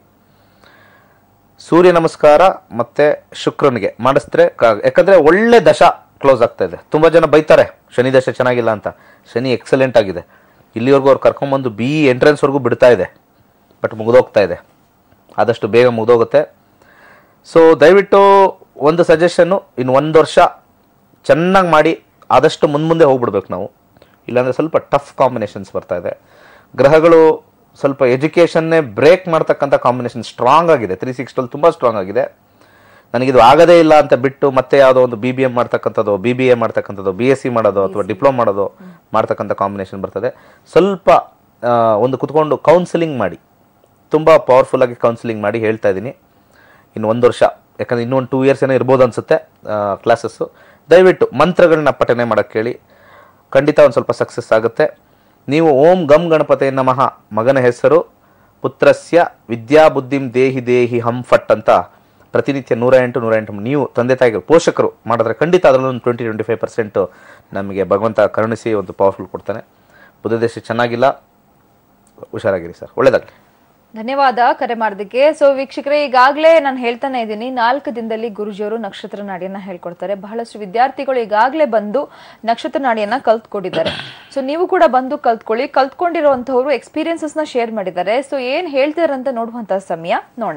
ಸೂರ್ಯ ನಮಸ್ಕಾರ ಮತ್ತೆ ಶುಕ್ರನಿಗೆ ಮಾಡಿಸಿದ್ರೆ ಕ- ಯಾಕಂದ್ರೆ ಒಳ್ಳೆ ದಶ ಕ್ಲೋಸ್ ಆಗ್ತಾ ಇದೆ ತುಂಬಾ ಜನ ಬೈತಾರೆ ಶನಿ ದಶ ಚೆನ್ನಾಗಿಲ್ಲ ಅಂತ ಶನಿ ಎಕ್ಸಲೆಂಟ್ ಆಗಿದೆ ಇಲ್ಲಿವರೆಗೂ ಅವ್ರು ಕರ್ಕೊಂಬಂದು ಬಿ ಎಂಟ್ರೆನ್ಸ್ವರೆಗೂ ಬಿಡ್ತಾ ಇದೆ ಬಟ್ ಮುಗಿದೋಗ್ತಾ ಇದೆ ಆದಷ್ಟು ಬೇಗ ಮುಗಿದೋಗುತ್ತೆ ಸೊ ದಯವಿಟ್ಟು ಒಂದು ಸಜೆಷನ್ನು ಇನ್ನು ಒಂದು ವರ್ಷ ಚೆನ್ನಾಗಿ ಮಾಡಿ ಆದಷ್ಟು ಮುಂದೆ ಮುಂದೆ ಹೋಗ್ಬಿಡ್ಬೇಕು ನಾವು ಇಲ್ಲಾಂದರೆ ಸ್ವಲ್ಪ ಟಫ್ ಕಾಂಬಿನೇಷನ್ಸ್ ಬರ್ತಾ ಇದೆ ಗ್ರಹಗಳು ಸ್ವಲ್ಪ ಎಜುಕೇಷನ್ನೇ ಬ್ರೇಕ್ ಮಾಡ್ತಕ್ಕಂಥ ಕಾಂಬಿನೇಷನ್ ಸ್ಟ್ರಾಂಗ್ ಆಗಿದೆ ತ್ರೀ ಸಿಕ್ಸ್ಟಲ್ಲಿ ತುಂಬ ಸ್ಟ್ರಾಂಗ್ ಆಗಿದೆ ನನಗಿದು ಆಗದೇ ಇಲ್ಲ ಅಂತ ಬಿಟ್ಟು ಮತ್ತೆ ಯಾವುದೋ ಒಂದು ಬಿ ಬಿ ಎಮ್ ಮಾಡ್ತಕ್ಕಂಥದ್ದು ಬಿ ಬಿ ಎ ಮಾಡ್ತಕ್ಕಂಥದ್ದು ಬಿ ಎಸ್ ಸಿ ಮಾಡೋದು ಅಥವಾ ಡಿಪ್ಲೊಮ್ ಮಾಡೋದು ಮಾಡ್ತಕ್ಕಂಥ ಕಾಂಬಿನೇಷನ್ ಬರ್ತದೆ ಸ್ವಲ್ಪ ಆ, ಒಂದು ಕುತ್ಕೊಂಡು ಕೌನ್ಸಿಲಿಂಗ್ ಮಾಡಿ ತುಂಬ ಪವರ್ಫುಲ್ಲಾಗಿ ಕೌನ್ಸಿಲಿಂಗ್ ಮಾಡಿ ಹೇಳ್ತಾ ಇದ್ದೀನಿ ಇನ್ನು ಒಂದು ವರ್ಷ ಯಾಕಂದ್ರೆ ಇನ್ನೂ ಒಂದು ಟೂ ಇಯರ್ಸ್ ಏನೋ ಇರ್ಬೋದು ಅನಿಸುತ್ತೆ ಕ್ಲಾಸಸ್ಸು ದಯವಿಟ್ಟು ಮಂತ್ರಗಳನ್ನ ಪಠನೆ ಮಾಡೋಕ್ಕೆ ಹೇಳಿ ಖಂಡಿತ ಒಂದು ಸ್ವಲ್ಪ ಸಕ್ಸಸ್ ಆಗುತ್ತೆ ನೀವು ಓಂ ಗಂ ಗಣಪತಿ ನಮಃ ಮಗನ ಹೆಸರು ಪುತ್ರಸ್ಯ ವಿದ್ಯಾಬುದ್ಧಿಂ ದೇಹಿ ದೇಹಿ ಹಂ ಫಟ್ ಅಂತ ಪ್ರತಿನಿತ್ಯ ನೂರ ಎಂಟು ನೂರ ಎಂಟು ನೀವು ತಂದೆ ತಾಯಿಗಳು ಪೋಷಕರು ಮಾಡಿದ್ರೆ ಖಂಡಿತ ಅದರಲ್ಲೂ ಒಂದು ಟ್ವೆಂಟಿ ಟ್ವೆಂಟಿ ಫೈವ್ ಪರ್ಸೆಂಟು ನಮಗೆ ಭಗವಂತ ಕರುಣಿಸಿ ಒಂದು ಪವರ್ಫುಲ್ ಕೊಡ್ತಾನೆ ಬುದ್ಧ ದೇಶ ಚೆನ್ನಾಗಿಲ್ಲ ಹುಷಾರಾಗಿರಿ ಸರ್ ಒಳ್ಳೇದಾಗಲಿ ಧನ್ಯವಾದ ಕರೆ ಮಾಡೋದಕ್ಕೆ ಸೊ ವೀಕ್ಷಕರೇ ಈಗಾಗಲೇ ನಾನು ಹೇಳ್ತಾನೆ ಇದ್ದೀನಿ ನಾಲ್ಕು ದಿನದಲ್ಲಿ ಗುರುಜಿಯವರು ನಕ್ಷತ್ರ ನಾಡಿಯನ್ನ ಹೇಳ್ಕೊಡ್ತಾರೆ ಬಹಳಷ್ಟು ವಿದ್ಯಾರ್ಥಿಗಳು ಈಗಾಗಲೇ ಬಂದು ನಕ್ಷತ್ರ ನಾಡಿಯನ್ನ ಕಲ್ತ್ಕೊಂಡಿದ್ದಾರೆ ಸೊ ನೀವು ಕೂಡ ಬಂದು ಕಲ್ತ್ಕೊಳ್ಳಿ ಕಲ್ತ್ಕೊಂಡಿರುವಂತವ್ರು ಎಕ್ಸ್ಪೀರಿಯನ್ಸಸ್ ನ ಶೇರ್ ಮಾಡಿದ್ದಾರೆ ಸೊ ಏನ್ ಹೇಳ್ತಾರಂತ ನೋಡುವಂತ ಸಮಯ ನೋಡೋಣ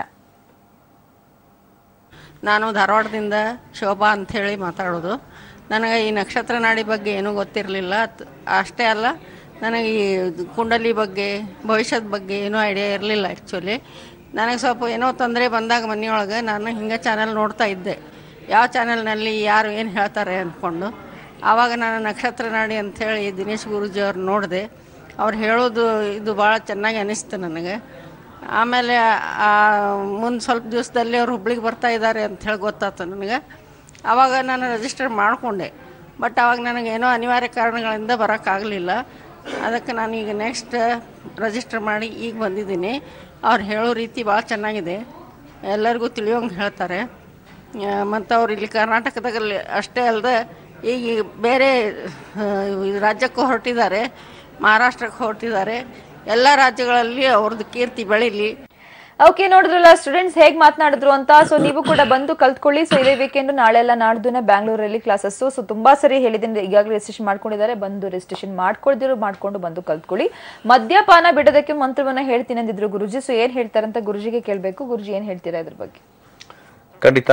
ನಾನು ಧಾರವಾಡದಿಂದ ಶೋಭಾ ಅಂಥೇಳಿ ಮಾತಾಡೋದು ನನಗೆ ಈ ನಕ್ಷತ್ರ ನಾಡಿ ಬಗ್ಗೆ ಏನೂ ಗೊತ್ತಿರಲಿಲ್ಲ ಅಷ್ಟೇ ಅಲ್ಲ ನನಗೆ ಈ ಕುಂಡಲಿ ಬಗ್ಗೆ ಭವಿಷ್ಯದ ಬಗ್ಗೆ ಏನೂ ಐಡಿಯಾ ಇರಲಿಲ್ಲ ಆ್ಯಕ್ಚುಲಿ ನನಗೆ ಸ್ವಲ್ಪ ಏನೋ ತೊಂದರೆ ಬಂದಾಗ ಮನೆಯೊಳಗೆ ನಾನು ಹಿಂಗೆ ಚಾನಲ್ ನೋಡ್ತಾ ಇದ್ದೆ ಯಾವ ಚಾನಲ್ನಲ್ಲಿ ಯಾರು ಏನು ಹೇಳ್ತಾರೆ ಅಂದ್ಕೊಂಡು ಆವಾಗ ನಾನು ನಕ್ಷತ್ರ ನಾಡಿ ಅಂಥೇಳಿ ದಿನೇಶ್ ಗುರೂಜಿ ಅವ್ರು ನೋಡಿದೆ ಅವ್ರು ಹೇಳೋದು ಇದು ಭಾಳ ಚೆನ್ನಾಗಿ ಅನಿಸ್ತು ನನಗೆ ಆಮೇಲೆ ಮುಂದೆ ಸ್ವಲ್ಪ ದಿವಸದಲ್ಲಿ ಅವ್ರು ಹುಬ್ಳಿಗೆ ಬರ್ತಾ ಇದ್ದಾರೆ ಅಂತ ಹೇಳಿ ಗೊತ್ತಾಯ್ತು ನನಗೆ ಆವಾಗ ನಾನು ರಿಜಿಸ್ಟರ್ ಮಾಡಿಕೊಂಡೆ ಬಟ್ ಆವಾಗ ನನಗೇನೋ ಅನಿವಾರ್ಯ ಕಾರಣಗಳಿಂದ ಬರೋಕ್ಕಾಗಲಿಲ್ಲ ಅದಕ್ಕೆ ನಾನು ಈಗ ನೆಕ್ಸ್ಟ್ ರಿಜಿಸ್ಟರ್ ಮಾಡಿ ಈಗ ಬಂದಿದ್ದೀನಿ ಅವ್ರು ಹೇಳೋ ರೀತಿ ಭಾಳ ಚೆನ್ನಾಗಿದೆ ಎಲ್ಲರಿಗೂ ತಿಳಿಯೋಂಗೆ ಹೇಳ್ತಾರೆ ಮತ್ತು ಅವ್ರು ಇಲ್ಲಿ ಕರ್ನಾಟಕದಲ್ಲಿ ಅಷ್ಟೇ ಅಲ್ಲದೆ ಈಗ ಬೇರೆ ಆ, ರಾಜ್ಯಕ್ಕೂ ಹೊರಟಿದ್ದಾರೆ ಮಹಾರಾಷ್ಟ್ರಕ್ಕೆ ಹೊರಟಿದ್ದಾರೆ ಎಲ್ಲ ರಾಜ್ಯಗಳಲ್ಲಿ ಅವ್ರದ್ದು ಕೀರ್ತಿ ಬೆಳೀಲಿ ಓಕೆ ನೋಡಿದ್ರಲ್ಲ ಸ್ಟೂಡೆಂಟ್ಸ್ ಹೇಗ್ ಮಾತನಾಡಿದ್ರು ಅಂತ ಸೊ ನೀವು ಕೂಡ ಬಂದು ಕಲ್ತ್ಕೊಳ್ಳಿ ಸೊ ಇದೇ ವೀಕೆಂಡ್ ನಾಳೆ ಎಲ್ಲ ನಾಡ್ದುನೆ ಬ್ಯಾಂಗ್ಳೂರಲ್ಲಿ ಕ್ಲಾಸಸ್ ಸೊ ತುಂಬಾ ಸರಿ ಹೇಳಿದ್ದೀನಿ ಈಗಾಗಲೇ ರಿಜಿಸ್ಟ್ರೇಷನ್ ಮಾಡ್ಕೊಂಡಿದ್ದಾರೆ ಬಂದು ರಿಜಿಸ್ಟ್ರೇಷನ್ ಮಾಡ್ಕೊಳ್ದಿರೋ ಮಾಡ್ಕೊಂಡು ಬಂದು ಕಲ್ತ್ಕೊಳ್ಳಿ ಮದ್ಯಪಾನ ಬಿಡೋದಕ್ಕೆ ಮಂತ್ರವನ್ನ ಹೇಳ್ತೀನಿ ಅಂದಿದ್ರು ಗುರುಜಿ ಸೊ ಏನ್ ಹೇಳ್ತಾರಂತ ಗುರುಜಿಗೆ ಕೇಳ್ಬೇಕು ಗುರುಜಿ ಏನ್ ಹೇಳ್ತೀರಾ ಇದ್ರ ಬಗ್ಗೆ ಖಂಡಿತ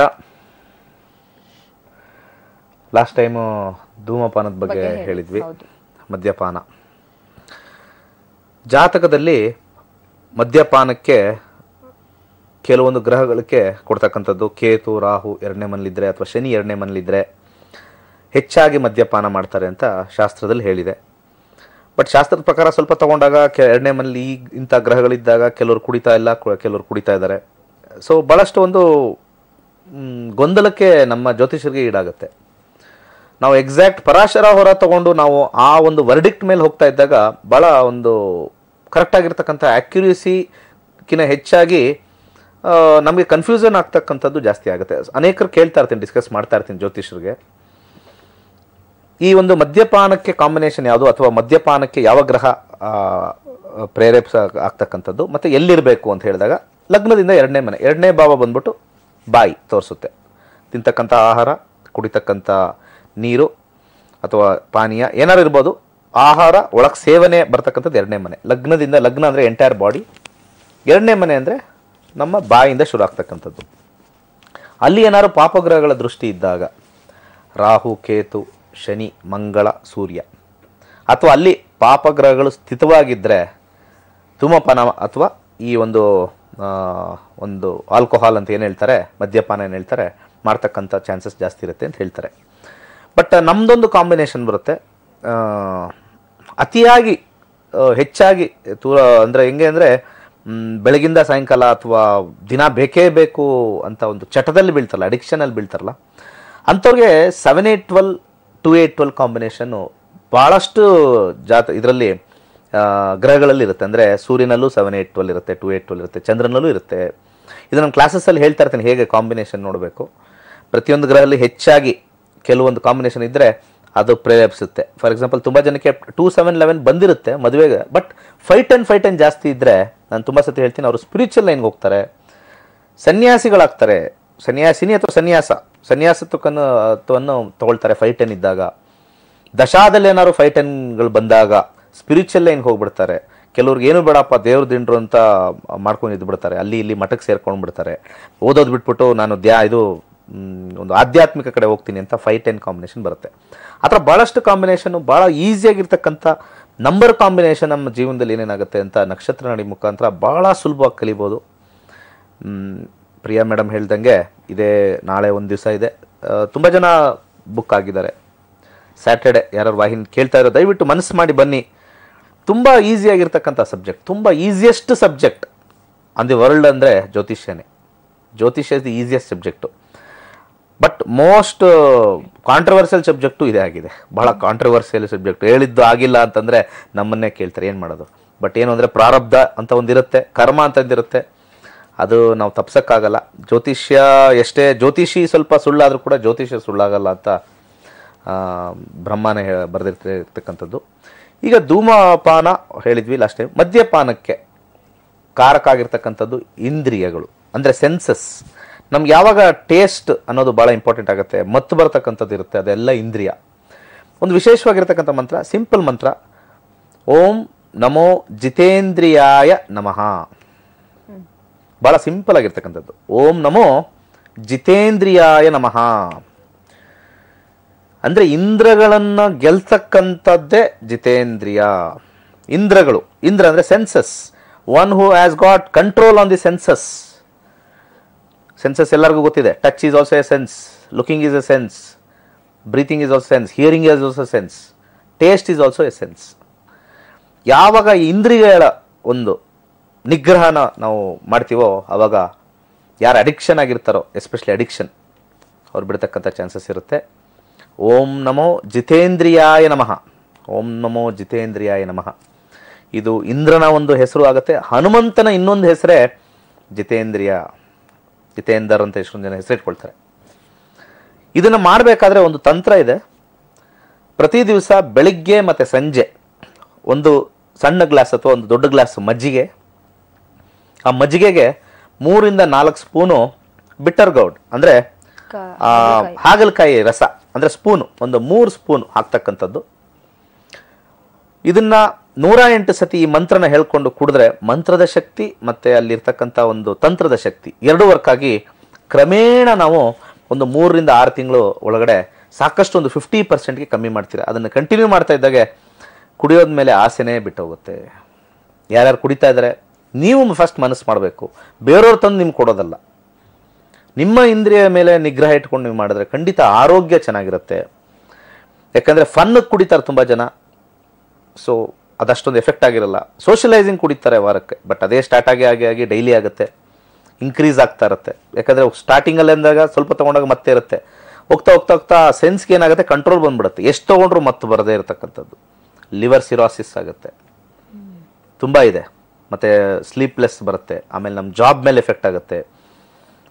ಲಾಸ್ಟ್ ಟೈಮು ಧೂಮಪಾನದ ಬಗ್ಗೆ ಬಗ್ಗೆ ಹೇಳಿ, ಹೇಳಿದ್ವಿ ಹೌದು. ಮದ್ಯಪಾನ ಜಾತಕದಲ್ಲಿ ಮದ್ಯಪಾನಕ್ಕೆ ಕೆಲವೊಂದು ಗ್ರಹಗಳಿಗೆ ಕೊಡ್ತಕ್ಕಂಥದ್ದು ಕೇತು ರಾಹು ಎರಡನೇ ಮನೇಲಿದ್ರೆ ಅಥವಾ ಶನಿ ಎರಡನೇ ಮನೇಲಿದ್ರೆ ಹೆಚ್ಚಾಗಿ ಮದ್ಯಪಾನ ಮಾಡ್ತಾರೆ ಅಂತ ಶಾಸ್ತ್ರದಲ್ಲಿ ಹೇಳಿದೆ ಬಟ್ ಶಾಸ್ತ್ರದ ಪ್ರಕಾರ ಸ್ವಲ್ಪ ತಗೊಂಡಾಗ ಕೆ ಎರಡನೇ ಮನೇಲಿ ಈ ಇಂಥ ಗ್ರಹಗಳಿದ್ದಾಗ ಕೆಲವರು ಕುಡಿತಾ ಇಲ್ಲ ಕು- ಕೆಲವರು ಕುಡಿತಾ ಇದ್ದಾರೆ ಸೊ ಭಾಳಷ್ಟು ಒಂದು ಮ್, ಗೊಂದಲಕ್ಕೆ ನಮ್ಮ ಜ್ಯೋತಿಷರಿಗೆ ಈಡಾಗುತ್ತೆ ನಾವು ಎಕ್ಸಾಕ್ಟ್ ಪರಾಶರ ಹೊರ ತಗೊಂಡು ನಾವು ಆ ಒಂದು ವರ್ಡಿಕ್ಟ್ ಮೇಲೆ ಹೋಗ್ತಾ ಇದ್ದಾಗ ಭಾಳ ಒಂದು ಕರೆಕ್ಟ್ ಆಗಿರ್ತಕ್ಕಂಥ ಆ್ಯಕ್ಯುರೇಸಿಗಿನ ಹೆಚ್ಚಾಗಿ ನಮಗೆ ಕನ್ಫ್ಯೂಷನ್ ಆಗ್ತಕ್ಕಂಥದ್ದು ಜಾಸ್ತಿ ಆಗುತ್ತೆ ಅನೇಕರು ಕೇಳ್ತಾ ಇರ್ತೀನಿ ಡಿಸ್ಕಸ್ ಮಾಡ್ತಾ ಇರ್ತೀನಿ ಜ್ಯೋತಿಷರಿಗೆ ಈ ಒಂದು ಮದ್ಯಪಾನಕ್ಕೆ ಕಾಂಬಿನೇಷನ್ ಯಾವುದು ಅಥವಾ ಮದ್ಯಪಾನಕ್ಕೆ ಯಾವ ಗ್ರಹ ಆ, ಪ್ರೇರೇಪಿಸ ಆಗ್ತಕ್ಕಂಥದ್ದು ಮತ್ತು ಎಲ್ಲಿರಬೇಕು ಅಂತ ಹೇಳಿದಾಗ ಲಗ್ನದಿಂದ ಎರಡನೇ ಮನೆ ಎರಡನೇ ಭಾವ ಬಂದ್ಬಿಟ್ಟು ಬಾಯಿ ತೋರಿಸುತ್ತೆ ತಿಂತಕ್ಕಂಥ ಆಹಾರ ಕುಡಿತಕ್ಕಂಥ ನೀರು ಅಥವಾ ಪಾನೀಯ ಏನಾರು ಇರ್ಬೋದು ಆಹಾರ ಒಳಗೆ ಸೇವನೆ ಬರ್ತಕ್ಕಂಥದ್ದು ಎರಡನೇ ಮನೆ ಲಗ್ನದಿಂದ ಲಗ್ನ ಅಂದರೆ ಎಂಟೈರ್ ಬಾಡಿ ಎರಡನೇ ಮನೆ ಅಂದರೆ ನಮ್ಮ ಬಾಯಿಂದ ಶುರು ಆಗ್ತಕ್ಕಂಥದ್ದು ಅಲ್ಲಿ ಏನಾದ್ರು ಪಾಪಗ್ರಹಗಳ ದೃಷ್ಟಿ ಇದ್ದಾಗ ರಾಹು ಕೇತು ಶನಿ ಮಂಗಳ ಸೂರ್ಯ ಅಥವಾ ಅಲ್ಲಿ ಪಾಪಗ್ರಹಗಳು ಸ್ಥಿತವಾಗಿದ್ದರೆ ಧೂಮಪಾನ ಅಥವಾ ಈ ಒಂದು ಆ, ಒಂದು ಆಲ್ಕೋಹಾಲ್ ಅಂತ ಏನು ಹೇಳ್ತಾರೆ ಮದ್ಯಪಾನ ಏನು ಹೇಳ್ತಾರೆ ಮಾಡ್ತಕ್ಕಂಥ ಚಾನ್ಸಸ್ ಜಾಸ್ತಿ ಇರುತ್ತೆ ಅಂತ ಹೇಳ್ತಾರೆ ಬಟ್ ನಮ್ಮದೊಂದು ಕಾಂಬಿನೇಷನ್ ಬರುತ್ತೆ ಆ, ಅತಿಯಾಗಿ ಆ, ಹೆಚ್ಚಾಗಿ ತೂರ ಅಂದರೆ ಹೆಂಗೆ ಅಂದರೆ ಬೆಳಗಿಂದ ಸಾಯಂಕಾಲ ಅಥವಾ ದಿನ ಬೇಕೇ ಬೇಕು ಅಂತ ಒಂದು ಚಟದಲ್ಲಿ ಬೀಳ್ತಾರಲ್ಲ ಅಡಿಕ್ಷನಲ್ಲಿ ಬೀಳ್ತಾರಲ್ಲ ಅಂಥವ್ರಿಗೆ seven eight twelve two eight twelve combination ಭಾಳಷ್ಟು ಜಾತ ಇದರಲ್ಲಿ ಗ್ರಹಗಳಲ್ಲಿ ಇರುತ್ತೆ ಅಂದರೆ ಸೂರ್ಯನಲ್ಲೂ ಸೆವೆನ್ ಏಟ್ ಟ್ವೆಲ್ ಇರುತ್ತೆ ಟು ಏಟ್ ಟ್ವೆಲ್ ಇರುತ್ತೆ ಚಂದ್ರನಲ್ಲೂ ಇರುತ್ತೆ ಇದು ನಾನು ಕ್ಲಾಸಸ್ಸಲ್ಲಿ ಹೇಳ್ತಾ ಇರ್ತೀನಿ ಹೇಗೆ ಕಾಂಬಿನೇಷನ್ ನೋಡಬೇಕು ಪ್ರತಿಯೊಂದು ಗ್ರಹದಲ್ಲಿ ಹೆಚ್ಚಾಗಿ ಕೆಲವೊಂದು ಕಾಂಬಿನೇಷನ್ ಇದ್ದರೆ ಅದು ಪ್ರೇರೇಪಿಸುತ್ತೆ ಫಾರ್ ಎಕ್ಸಾಂಪಲ್ ತುಂಬ ಜನಕ್ಕೆ ಟೂ ಸೆವೆನ್ ಲೆವೆನ್ ಬಂದಿರುತ್ತೆ ಮದುವೆಗೆ but five ten five ten ಜಾಸ್ತಿ ಇದ್ದರೆ ನಾನು ತುಂಬ ಸತಿ ಹೇಳ್ತೀನಿ ಅವರು ಸ್ಪಿರಿಚುವಲ್ ಲೈನ್ಗೆ ಹೋಗ್ತಾರೆ ಸನ್ಯಾಸಿಗಳಾಗ್ತಾರೆ ಸನ್ಯಾಸಿನಿ ಅಥವಾ ಸನ್ಯಾಸ ಸನ್ಯಾಸತ್ವಕ್ಕನ್ನು ತ್ವವನ್ನು ತಗೊಳ್ತಾರೆ ಫೈವ್ ಟೆನ್ ಇದ್ದಾಗ ದಶಾದಲ್ಲಿ ಏನಾದ್ರು ಫೈವ್ ಟೆನ್ಗಳು ಬಂದಾಗ ಸ್ಪಿರಿಚುವಲ್ ಲೈನ್ಗೆ ಹೋಗ್ಬಿಡ್ತಾರೆ ಕೆಲವ್ರಿಗೆ ಏನು ಬೇಡಪ್ಪ ದೇವ್ರ ದಿಂಡ್ರು ಅಂತ ಮಾಡ್ಕೊಂಡು ಇದ್ದು ಬಿಡ್ತಾರೆ ಅಲ್ಲಿ ಇಲ್ಲಿ ಮಠಕ್ಕೆ ಸೇರ್ಕೊಂಡು ಬಿಡ್ತಾರೆ ಓದೋದು ಬಿಟ್ಬಿಟ್ಟು ನಾನು ದ್ಯಾ ಇದು ಮ್, ಒಂದು ಆಧ್ಯಾತ್ಮಿಕ ಕಡೆ ಹೋಗ್ತೀನಿ ಅಂತ ಫೈವ್ ಟೆನ್ ಕಾಂಬಿನೇಷನ್ ಬರುತ್ತೆ ಆ ಥರ ಭಾಳಷ್ಟು ಕಾಂಬಿನೇಷನ್ನು ಭಾಳ ಈಸಿಯಾಗಿರ್ತಕ್ಕಂಥ ನಂಬರ್ ಕಾಂಬಿನೇಷನ್ ನಮ್ಮ ಜೀವನದಲ್ಲಿ ಏನೇನಾಗುತ್ತೆ ಅಂತ ನಕ್ಷತ್ರ ನಡಿ ಮುಖಾಂತರ ಭಾಳ ಸುಲಭವಾಗಿ ಕಲಿಬೋದು ಮ್, ಪ್ರಿಯಾ ಮೇಡಮ್ ಹೇಳ್ದಂಗೆ ಇದೇ ನಾಳೆ ಒಂದು ದಿವಸ ಇದೆ ತುಂಬ ಜನ ಬುಕ್ ಆಗಿದ್ದಾರೆ ಸ್ಯಾಟರ್ಡೆ ಯಾರು ವಾಹಿನಿ ಕೇಳ್ತಾ ಇರೋ ದಯವಿಟ್ಟು ಮನಸ್ಸು ಮಾಡಿ ಬನ್ನಿ ತುಂಬ ಈಸಿಯಾಗಿರ್ತಕ್ಕಂಥ ಸಬ್ಜೆಕ್ಟ್ ತುಂಬ easiest subject on the world ಅಂದರೆ ಜ್ಯೋತಿಷ್ಯನೇ ಜ್ಯೋತಿಷ್ಯ is the easiest subject but most controversial subject ಇದೇ ಆಗಿದೆ ಬಹಳ ಕಾಂಟ್ರವರ್ಸಿಯಲ್ ಸಬ್ಜೆಕ್ಟ್ ಹೇಳಿದ್ದು ಆಗಿಲ್ಲ ಅಂತಂದರೆ ನಮ್ಮನ್ನೇ ಕೇಳ್ತಾರೆ ಏನು ಮಾಡೋದು ಬಟ್ ಏನು ಅಂದರೆ ಪ್ರಾರಬ್ಧ ಅಂತ ಒಂದಿರುತ್ತೆ ಕರ್ಮ ಅಂತ ಒಂದಿರುತ್ತೆ ಅದು ನಾವು ತಪ್ಸಕ್ಕಾಗಲ್ಲ ಜ್ಯೋತಿಷ್ಯ ಎಷ್ಟೇ ಜ್ಯೋತಿಷಿ ಸ್ವಲ್ಪ ಸುಳ್ಳಾದರೂ ಕೂಡ ಜ್ಯೋತಿಷ್ಯ ಸುಳ್ಳಾಗಲ್ಲ ಅಂತ ಆ, ಬ್ರಹ್ಮನೇ ಹೇಳ ಬರೆದಿರ್ತಕ್ಕಂಥದ್ದು ಈಗ ಧೂಮಪಾನ ಹೇಳಿದ್ವಿ ಲಾಸ್ಟ್ ಟೈಮ್ ಮದ್ಯಪಾನಕ್ಕೆ ಕಾರಕ ಆಗಿರ್ತಕ್ಕಂಥದ್ದು ಇಂದ್ರಿಯಗಳು ಅಂದರೆ ಸೆನ್ಸಸ್ ನಮ್ಗೆ ಯಾವಾಗ ಟೇಸ್ಟ್ ಅನ್ನೋದು ಭಾಳ ಇಂಪಾರ್ಟೆಂಟ್ ಆಗುತ್ತೆ ಮತ್ತು ಬರ್ತಕ್ಕಂಥದ್ದು ಇರುತ್ತೆ ಅದೆಲ್ಲ ಇಂದ್ರಿಯ ಒಂದು ವಿಶೇಷವಾಗಿರ್ತಕ್ಕಂಥ ಮಂತ್ರ ಸಿಂಪಲ್ ಮಂತ್ರ ಓಂ ನಮೋ ಜಿತೇಂದ್ರಿಯಾಯ ನಮಃ ಭಾಳ ಸಿಂಪಲ್ ಆಗಿರ್ತಕ್ಕಂಥದ್ದು ಓಂ ನಮೋ ಜಿತೇಂದ್ರಿಯಾಯ ನಮಃ ಅಂದ್ರೆ ಇಂದ್ರಗಳನ್ನ ಗೆಲ್ತಕ್ಕಂಥದ್ದೇ ಜಿತೇಂದ್ರಿಯ ಇಂದ್ರಗಳು ಇಂದ್ರ ಅಂದ್ರೆ senses one who has got control on the senses senses ಎಲ್ಲರಿಗೂ ಗೊತ್ತಿದೆ touch is also a sense looking is a sense breathing is also sense hearing is also sense taste is also a sense ಯಾವಾಗ ಈ ಇಂದ್ರಿಯಗಳ ಒಂದು ನಿಗ್ರಹನ ನಾವು ಮಾಡ್ತೀವೋ ಆವಾಗ ಯಾರು ಅಡಿಕ್ಷನ್ ಆಗಿರ್ತಾರೋ ಎಸ್ಪೆಷಲಿ ಅಡಿಕ್ಷನ್ ಅವ್ರು ಬಿಡ್ತಕ್ಕಂಥ ಚಾನ್ಸಸ್ ಇರುತ್ತೆ ಓಂ ನಮೋ ಜಿತೇಂದ್ರಿಯಾಯ ನಮಃ ಓಂ ನಮೋ ಜಿತೇಂದ್ರಿಯಾಯ ನಮಃ ಇದು ಇಂದ್ರನ ಒಂದು ಹೆಸರು ಆಗುತ್ತೆ ಹನುಮಂತನ ಇನ್ನೊಂದು ಹೆಸರೇ ಜಿತೇಂದ್ರಿಯ ಜಿತೇಂದರ್ ಅಂತ ಎಷ್ಟೊಂದು ಜನ ಹೆಸರಿಟ್ಕೊಳ್ತಾರೆ ಇದನ್ನು ಮಾಡಬೇಕಾದ್ರೆ ಒಂದು ತಂತ್ರ ಇದೆ ಪ್ರತಿ ದಿವಸ ಬೆಳಿಗ್ಗೆ ಮತ್ತು ಸಂಜೆ ಒಂದು ಸಣ್ಣ ಗ್ಲಾಸ್ ಅಥವಾ ಒಂದು ದೊಡ್ಡ ಗ್ಲಾಸ್ ಮಜ್ಜಿಗೆ ಆ ಮಜ್ಜಿಗೆಗೆ ಮೂರಿಂದ ನಾಲ್ಕು ಸ್ಪೂನು ಬಿಟ್ಟರ್ ಗೌಡ್ ಅಂದರೆ ಆ, ಹಾಗಲಕಾಯಿ ರಸ ಅಂದರೆ ಸ್ಪೂನು ಒಂದು ಮೂರು ಸ್ಪೂನ್ ಹಾಕ್ತಕ್ಕಂಥದ್ದು ಇದನ್ನ ನೂರ ಎಂಟು ಸತಿ ಈ ಮಂತ್ರನ ಹೇಳ್ಕೊಂಡು ಕುಡಿದ್ರೆ ಮಂತ್ರದ ಶಕ್ತಿ ಮತ್ತೆ ಅಲ್ಲಿರ್ತಕ್ಕಂಥ ಒಂದು ತಂತ್ರದ ಶಕ್ತಿ ಎರಡೂ ವರ್ಕ್ ಆಗಿ ಕ್ರಮೇಣ ನಾವು ಒಂದು ಮೂರರಿಂದ ಆರು ತಿಂಗಳು ಒಳಗಡೆ ಸಾಕಷ್ಟು ಒಂದು ಫಿಫ್ಟಿ ಪರ್ಸೆಂಟ್ಗೆ ಕಮ್ಮಿ ಮಾಡ್ತೀರಾ ಅದನ್ನು ಕಂಟಿನ್ಯೂ ಮಾಡ್ತಾ ಇದ್ದಾಗೆ ಕುಡಿಯೋದ ಮೇಲೆ ಆಸೆನೇ ಬಿಟ್ಟು ಹೋಗುತ್ತೆ ಯಾರ್ಯಾರು ಕುಡಿತಾ ಇದ್ದಾರೆ ನೀವು ಫಸ್ಟ್ ಮನಸ್ಸು ಮಾಡಬೇಕು ಬೇರೆಯವ್ರು ತಂದು ನಿಮ್ಗೆ ಕೊಡೋದಲ್ಲ ನಿಮ್ಮ ಇಂದ್ರಿಯ ಮೇಲೆ ನಿಗ್ರಹ ಇಟ್ಕೊಂಡು ನೀವು ಮಾಡಿದ್ರೆ ಖಂಡಿತ ಆರೋಗ್ಯ ಚೆನ್ನಾಗಿರುತ್ತೆ ಯಾಕಂದರೆ ಫನ್ನಕ್ಕೆ ಕುಡಿತಾರೆ ತುಂಬ ಜನ ಸೊ ಅದಷ್ಟೊಂದು ಎಫೆಕ್ಟ್ ಆಗಿರಲ್ಲ ಸೋಷಿಯಲೈಸಿಂಗ್ ಕುಡಿತಾರೆ ವಾರಕ್ಕೆ ಬಟ್ ಅದೇ ಸ್ಟಾರ್ಟ್ ಆಗಿ ಆಗಿ ಆಗಿ ಡೈಲಿ ಆಗುತ್ತೆ ಇನ್ಕ್ರೀಸ್ ಆಗ್ತಾ ಇರುತ್ತೆ ಯಾಕಂದರೆ ಸ್ಟಾರ್ಟಿಂಗಲ್ಲಿ ಅಂದಾಗ ಸ್ವಲ್ಪ ತೊಗೊಂಡಾಗ ಮತ್ತೆ ಇರುತ್ತೆ ಹೋಗ್ತಾ ಹೋಗ್ತಾ ಹೋಗ್ತಾ ಸೆನ್ಸ್ಗೆ ಏನಾಗುತ್ತೆ ಕಂಟ್ರೋಲ್ ಬಂದ್ಬಿಡುತ್ತೆ ಎಷ್ಟು ತೊಗೊಂಡ್ರು ಮತ್ತೆ ಬರದೇ ಇರತಕ್ಕಂಥದ್ದು ಲಿವರ್ ಸಿರೋಸಿಸ್ ಆಗುತ್ತೆ ತುಂಬ ಇದೆ ಮತ್ತು ಸ್ಲೀಪ್ಲೆಸ್ ಬರುತ್ತೆ ಆಮೇಲೆ ನಮ್ಮ ಜಾಬ್ ಮೇಲೆ ಎಫೆಕ್ಟ್ ಆಗುತ್ತೆ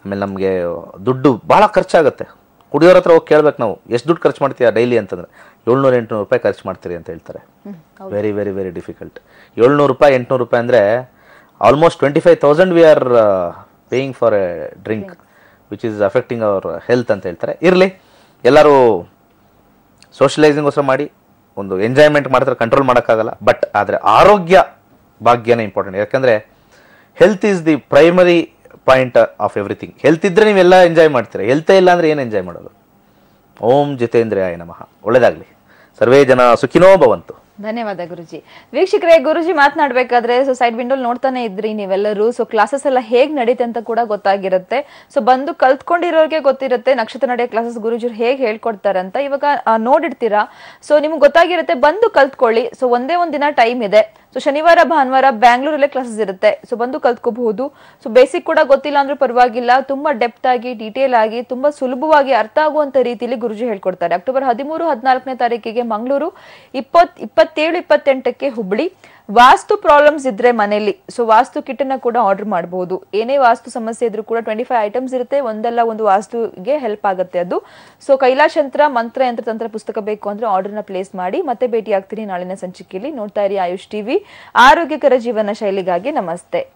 ಆಮೇಲೆ ನಮಗೆ ದುಡ್ಡು ಭಾಳ ಖರ್ಚಾಗುತ್ತೆ ಕುಡಿಯೋರ ಹತ್ರ ಹೋಗಿ ಕೇಳ್ಬೇಕು ನಾವು ಎಷ್ಟು ದುಡ್ಡು ಖರ್ಚು ಮಾಡ್ತೀಯಾ ಡೈಲಿ ಅಂತಂದ್ರೆ ಏಳ್ನೂರು ಎಂಟುನೂರು ರೂಪಾಯಿ ಖರ್ಚು ಮಾಡ್ತೀರಿ ಅಂತ ಹೇಳ್ತಾರೆ ವೆರಿ ವೆರಿ ವೆರಿ ಡಿಫಿಕಲ್ಟ್ ಏಳ್ನೂರು ರೂಪಾಯಿ ಎಂಟುನೂರು ರೂಪಾಯಿ ಅಂದರೆ almost twenty five thousand we are paying for a drink which is affecting our health ಅಂತ ಹೇಳ್ತಾರೆ ಇರಲಿ ಎಲ್ಲರೂ ಸೋಷಲೈಸಿಂಗೋಸ್ಕರ ಮಾಡಿ ಒಂದು ಎಂಜಾಯ್ಮೆಂಟ್ ಮಾಡಿದ್ರೆ ಕಂಟ್ರೋಲ್ ಮಾಡೋಕ್ಕಾಗಲ್ಲ ಬಟ್ ಆದರೆ ಆರೋಗ್ಯ ಭಾಗ್ಯನೇ ಇಂಪಾರ್ಟೆಂಟ್ ಯಾಕಂದರೆ health is the primary point of everything health ಇದ್ದರೆ ನೀವೆಲ್ಲ ಎಂಜಾಯ್ ಮಾಡ್ತೀರಾ ಹೆಲ್ತೇ ಇಲ್ಲ ಅಂದರೆ ಏನು ಎಂಜಾಯ್ ಮಾಡೋದು ಓಂ ಜಿತೇಂದ್ರಿಯಾಯ ನಮಃ ಒಳ್ಳೆಯದಾಗಲಿ ಸರ್ವೇ ಜನ ಸುಖಿನೋ ಭವಂತು ಧನ್ಯವಾದ ಗುರುಜಿ ವೀಕ್ಷಕರೇ ಗುರುಜಿ ಮಾತನಾಡ್ಬೇಕಾದ್ರೆ ಸೊ ಸೈಡ್ ವಿಂಡೋಲ್ ನೋಡ್ತಾನೆ ಇದ್ರಿ ನೀವೆಲ್ಲರೂ ಸೊ ಕ್ಲಾಸಸ್ ಎಲ್ಲ ಹೇಗ್ ನಡೀತೆ ಅಂತ ಕೂಡ ಗೊತ್ತಾಗಿರುತ್ತೆ ಸೊ ಬಂದು ಕಲ್ತ್ಕೊಂಡಿರೋರಿಗೆ ಗೊತ್ತಿರುತ್ತೆ ನಕ್ಷತ್ರ ನಡೆಯೋ ಕ್ಲಾಸಸ್ ಗುರುಜಿ ಹೇಗ್ ಹೇಳ್ಕೊಡ್ತಾರೆ ಅಂತ ಇವಾಗ ಆ, ನೋಡಿರ್ತೀರಾ ಸೊ ನಿಮ್ಗೆ ಗೊತ್ತಾಗಿರುತ್ತೆ ಬಂದು ಕಲ್ತ್ಕೊಳ್ಳಿ ಸೊ ಒಂದೇ ಒಂದ್ ದಿನ ಟೈಮ್ ಇದೆ ಸೊ ಶನಿವಾರ ಭಾನುವಾರ ಬ್ಯಾಂಗ್ಳೂರಲ್ಲೇ ಕ್ಲಾಸಸ್ ಇರುತ್ತೆ ಸೊ ಬಂದು ಕಲ್ತ್ಕೋಬಹುದು ಸೊ ಬೇಸಿಕ್ ಕೂಡ ಗೊತ್ತಿಲ್ಲ ಅಂದ್ರೂ ಪರವಾಗಿಲ್ಲ ತುಂಬಾ ಡೆಪ್ತ್ ಆಗಿ ಡೀಟೇಲ್ ಆಗಿ ತುಂಬಾ ಸುಲಭವಾಗಿ ಅರ್ಥ ಆಗುವಂತ ರೀತಿಯಲ್ಲಿ ಗುರುಜಿ ಹೇಳ್ಕೊಡ್ತಾರೆ ಅಕ್ಟೋಬರ್ ಹದಿಮೂರು ಹದಿನಾಲ್ಕನೇ ತಾರೀಕಿಗೆ ಮಂಗಳೂರು ಇಪ್ಪತ್ ಇಪ್ಪತ್ತೇಳು ಇಪ್ಪತ್ತೆಂಟಕ್ಕೆ ಹುಬ್ಳಿ ವಾಸ್ತು ಪ್ರಾಬ್ಲಮ್ಸ್ ಇದ್ರೆ ಮನೆಯಲ್ಲಿ ಸೊ ವಾಸ್ತು ಕಿಟ್ ಅನ್ನ ಕೂಡ ಆರ್ಡರ್ ಮಾಡಬಹುದು ಏನೇ ವಾಸ್ತು ಸಮಸ್ಯೆ ಇದ್ರೂ ಕೂಡ ಟ್ವೆಂಟಿ ಫೈವ್ ಐಟಮ್ಸ್ ಇರುತ್ತೆ ಒಂದಲ್ಲ ಒಂದು ವಾಸ್ತುಗೆ ಹೆಲ್ಪ್ ಆಗುತ್ತೆ ಅದು ಸೊ ಕೈಲಾಶ್ ಯಂತ್ರ ಮಂತ್ರ ಯಂತ್ರ ತಂತ್ರ ಪುಸ್ತಕ ಬೇಕು ಅಂದ್ರೆ ಆರ್ಡರ್ನ ಪ್ಲೇಸ್ ಮಾಡಿ ಮತ್ತೆ ಭೇಟಿ ಆಗ್ತೀನಿ ನಾಳಿನ ಸಂಚಿಕೆಯಲ್ಲಿ ನೋಡ್ತಾ ಇರಿ ಆಯುಷ್ ಟಿವಿ ಆರೋಗ್ಯಕರ ಜೀವನ ಶೈಲಿಗಾಗಿ ನಮಸ್ತೆ